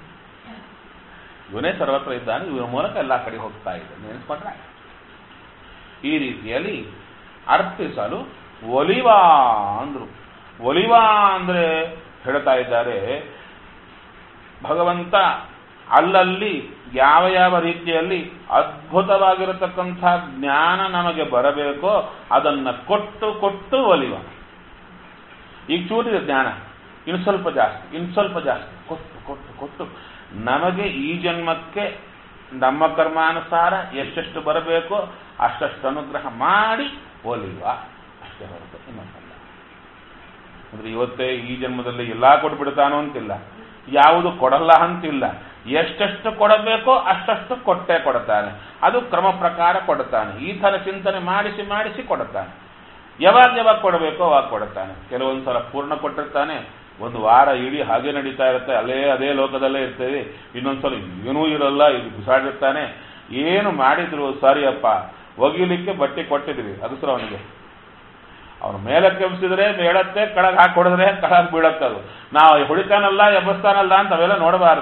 ಇವನೇ ಸರ್ವತ್ರ ಇದ್ದಾನೆ ಇವನ ಮೂಲಕ ಎಲ್ಲ ಕಡೆ ಹೋಗ್ತಾ ಇದೆ ನೆನೆಸ್ಕೊಂಡ್ರೆ ಈ ರೀತಿಯಲ್ಲಿ ಅರ್ಪಿಸಲು ಒಲಿವಾ ಅಂದ್ರು ಒಲಿವಾ ಅಂದ್ರೆ ಹೇಳ್ತಾ ಇದ್ದಾರೆ ಭಗವಂತ ಅಲ್ಲಲ್ಲಿ ಯಾವ ಯಾವ ರೀತಿಯಲ್ಲಿ ಅದ್ಭುತವಾಗಿರತಕ್ಕಂಥ ಜ್ಞಾನ ನಮಗೆ ಬರಬೇಕೋ ಅದನ್ನ ಕೊಟ್ಟು ಕೊಟ್ಟು ಒಲಿವ ಈಗ ಚೂರಿದೆ ಜ್ಞಾನ ಇನ್ನು ಸ್ವಲ್ಪ ಜಾಸ್ತಿ ಇನ್ನು ಸ್ವಲ್ಪ ಜಾಸ್ತಿ ಕೊಟ್ಟು ಕೊಟ್ಟು ಕೊಟ್ಟು ನಮಗೆ ಈ ಜನ್ಮಕ್ಕೆ ನಮ್ಮ ಕರ್ಮಾನುಸಾರ ಎಷ್ಟೆಷ್ಟು ಬರಬೇಕೋ ಅಷ್ಟಷ್ಟು ಅನುಗ್ರಹ ಮಾಡಿ ಒಲಿವ ಅಷ್ಟೇ ಹೊರತು ಇನ್ನೊಂದಲ್ಲ ಅಂದ್ರೆ ಇವತ್ತೇ ಈ ಜನ್ಮದಲ್ಲಿ ಎಲ್ಲಾ ಕೊಟ್ಬಿಡ್ತಾನೋ ಅಂತಿಲ್ಲ ಯಾವುದು ಕೊಡಲ್ಲ ಅಂತಿಲ್ಲ ಎಷ್ಟೆಷ್ಟು ಕೊಡಬೇಕೋ ಅಷ್ಟಷ್ಟು ಕೊಟ್ಟೆ ಕೊಡ್ತಾನೆ ಅದು ಕ್ರಮ ಪ್ರಕಾರ ಕೊಡ್ತಾನೆ ಈ ತರ ಚಿಂತನೆ ಮಾಡಿಸಿ ಮಾಡಿಸಿ ಕೊಡುತ್ತಾನೆ ಯಾವಾಗ ಯಾವಾಗ ಕೊಡಬೇಕೋ ಅವಾಗ ಕೊಡುತ್ತಾನೆ ಕೆಲವೊಂದು ಸಲ ಪೂರ್ಣ ಕೊಟ್ಟಿರ್ತಾನೆ ಒಂದು ವಾರ ಇಡೀ ಹಾಗೆ ನಡೀತಾ ಇರುತ್ತೆ ಅಲ್ಲೇ ಅದೇ ಲೋಕದಲ್ಲೇ ಇರ್ತೇವೆ ಇನ್ನೊಂದ್ಸಲ ಏನೂ ಇರಲ್ಲ ಇದು ಬಿಸಾಡಿರ್ತಾನೆ ಏನು ಮಾಡಿದ್ರು ಸರಿಯಪ್ಪ ಒಗಿಲಿಕ್ಕೆ ಬಟ್ಟೆ ಕೊಟ್ಟಿದ್ವಿ ಅಗಸ್ರ ಅವನಿಗೆ ಅವನು ಮೇಲೆ ಕೆಮ್ಸಿದ್ರೆ ಮೇಳತ್ತೆ ಕೆಳಗೆ ಹಾಕಿ ಹೊಡೆದ್ರೆ ಕೆಳಗೆ ಬೀಳತ್ತೆ ಅದು ನಾವು ಹೊಡಿತಾನಲ್ಲ ಎಬ್ಬಸ್ತಾನಲ್ಲ ಅಂತ ಅವೆಲ್ಲ ನೋಡಬಾರ್ದು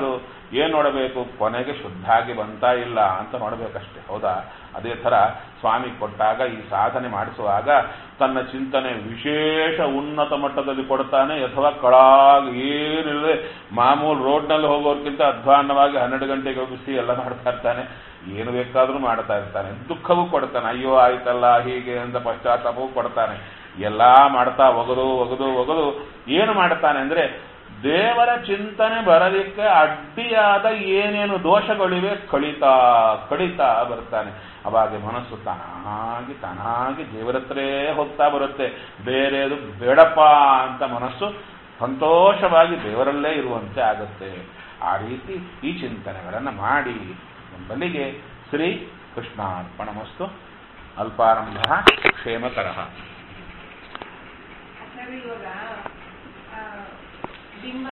ಏನ್ ನೋಡಬೇಕು ಕೊನೆಗೆ ಶುದ್ಧಾಗಿ ಬಂತಾ ಇಲ್ಲ ಅಂತ ನೋಡಬೇಕಷ್ಟೆ ಹೌದಾ ಅದೇ ಥರ ಸ್ವಾಮಿ ಕೊಟ್ಟಾಗ ಈ ಸಾಧನೆ ಮಾಡಿಸುವಾಗ ತನ್ನ ಚಿಂತನೆ ವಿಶೇಷ ಉನ್ನತ ಮಟ್ಟದಲ್ಲಿ ಕೊಡ್ತಾನೆ ಅಥವಾ ಕಳಾಗಿ ಏನಿಲ್ಲದೆ ಮಾಮೂಲು ರೋಡ್ನಲ್ಲಿ ಹೋಗೋರ್ಗಿಂತ ಅಧ್ವಾನ್ನವಾಗಿ ಹನ್ನೆರಡು ಗಂಟೆಗೆ ಬಿಸಿ ಎಲ್ಲ ಮಾಡ್ತಾ ಇರ್ತಾನೆ ಏನು ಬೇಕಾದ್ರೂ ಮಾಡ್ತಾ ಇರ್ತಾನೆ ದುಃಖವೂ ಕೊಡ್ತಾನೆ ಅಯ್ಯೋ ಆಯ್ತಲ್ಲ ಹೀಗೆ ಅಂತ ಪಶ್ಚಾತ್ತಾಪವೂ ಕೊಡ್ತಾನೆ ಎಲ್ಲಾ ಮಾಡ್ತಾ ಒಗದು ಒಗದು ಒಗದು ಏನು ಮಾಡ್ತಾನೆ ಅಂದ್ರೆ ದೇವರ ಚಿಂತನೆ ಬರಲಿಕ್ಕೆ ಅಡ್ಡಿಯಾದ ಏನೇನು ದೋಷಗಳಿವೆ ಕಳಿತಾ ಕಡಿತಾ ಬರ್ತಾನೆ ಅವಾಗ ಮನಸ್ಸು ತಾನಾಗಿ ತಾನಾಗಿ ದೇವರ ಹತ್ರೇ ಹೋಗ್ತಾ ಬರುತ್ತೆ ಬೇರೆದು ಬೇಡಪ್ಪ ಅಂತ ಮನಸ್ಸು ಸಂತೋಷವಾಗಿ ದೇವರಲ್ಲೇ ಇರುವಂತೆ ಆಗುತ್ತೆ ಆ ರೀತಿ ಈ ಚಿಂತನೆಗಳನ್ನು ಮಾಡಿ ಎಂಬಲ್ಲಿಗೆ ಶ್ರೀ ಕೃಷ್ಣಾರ್ಪಣಮಸ್ತು ಅಲ್ಪಾರಂಭ ಕ್ಷೇಮಕರ ಆಚಾರ್ಯ ಇವಾಗ ಆ, ಬಿಂಬ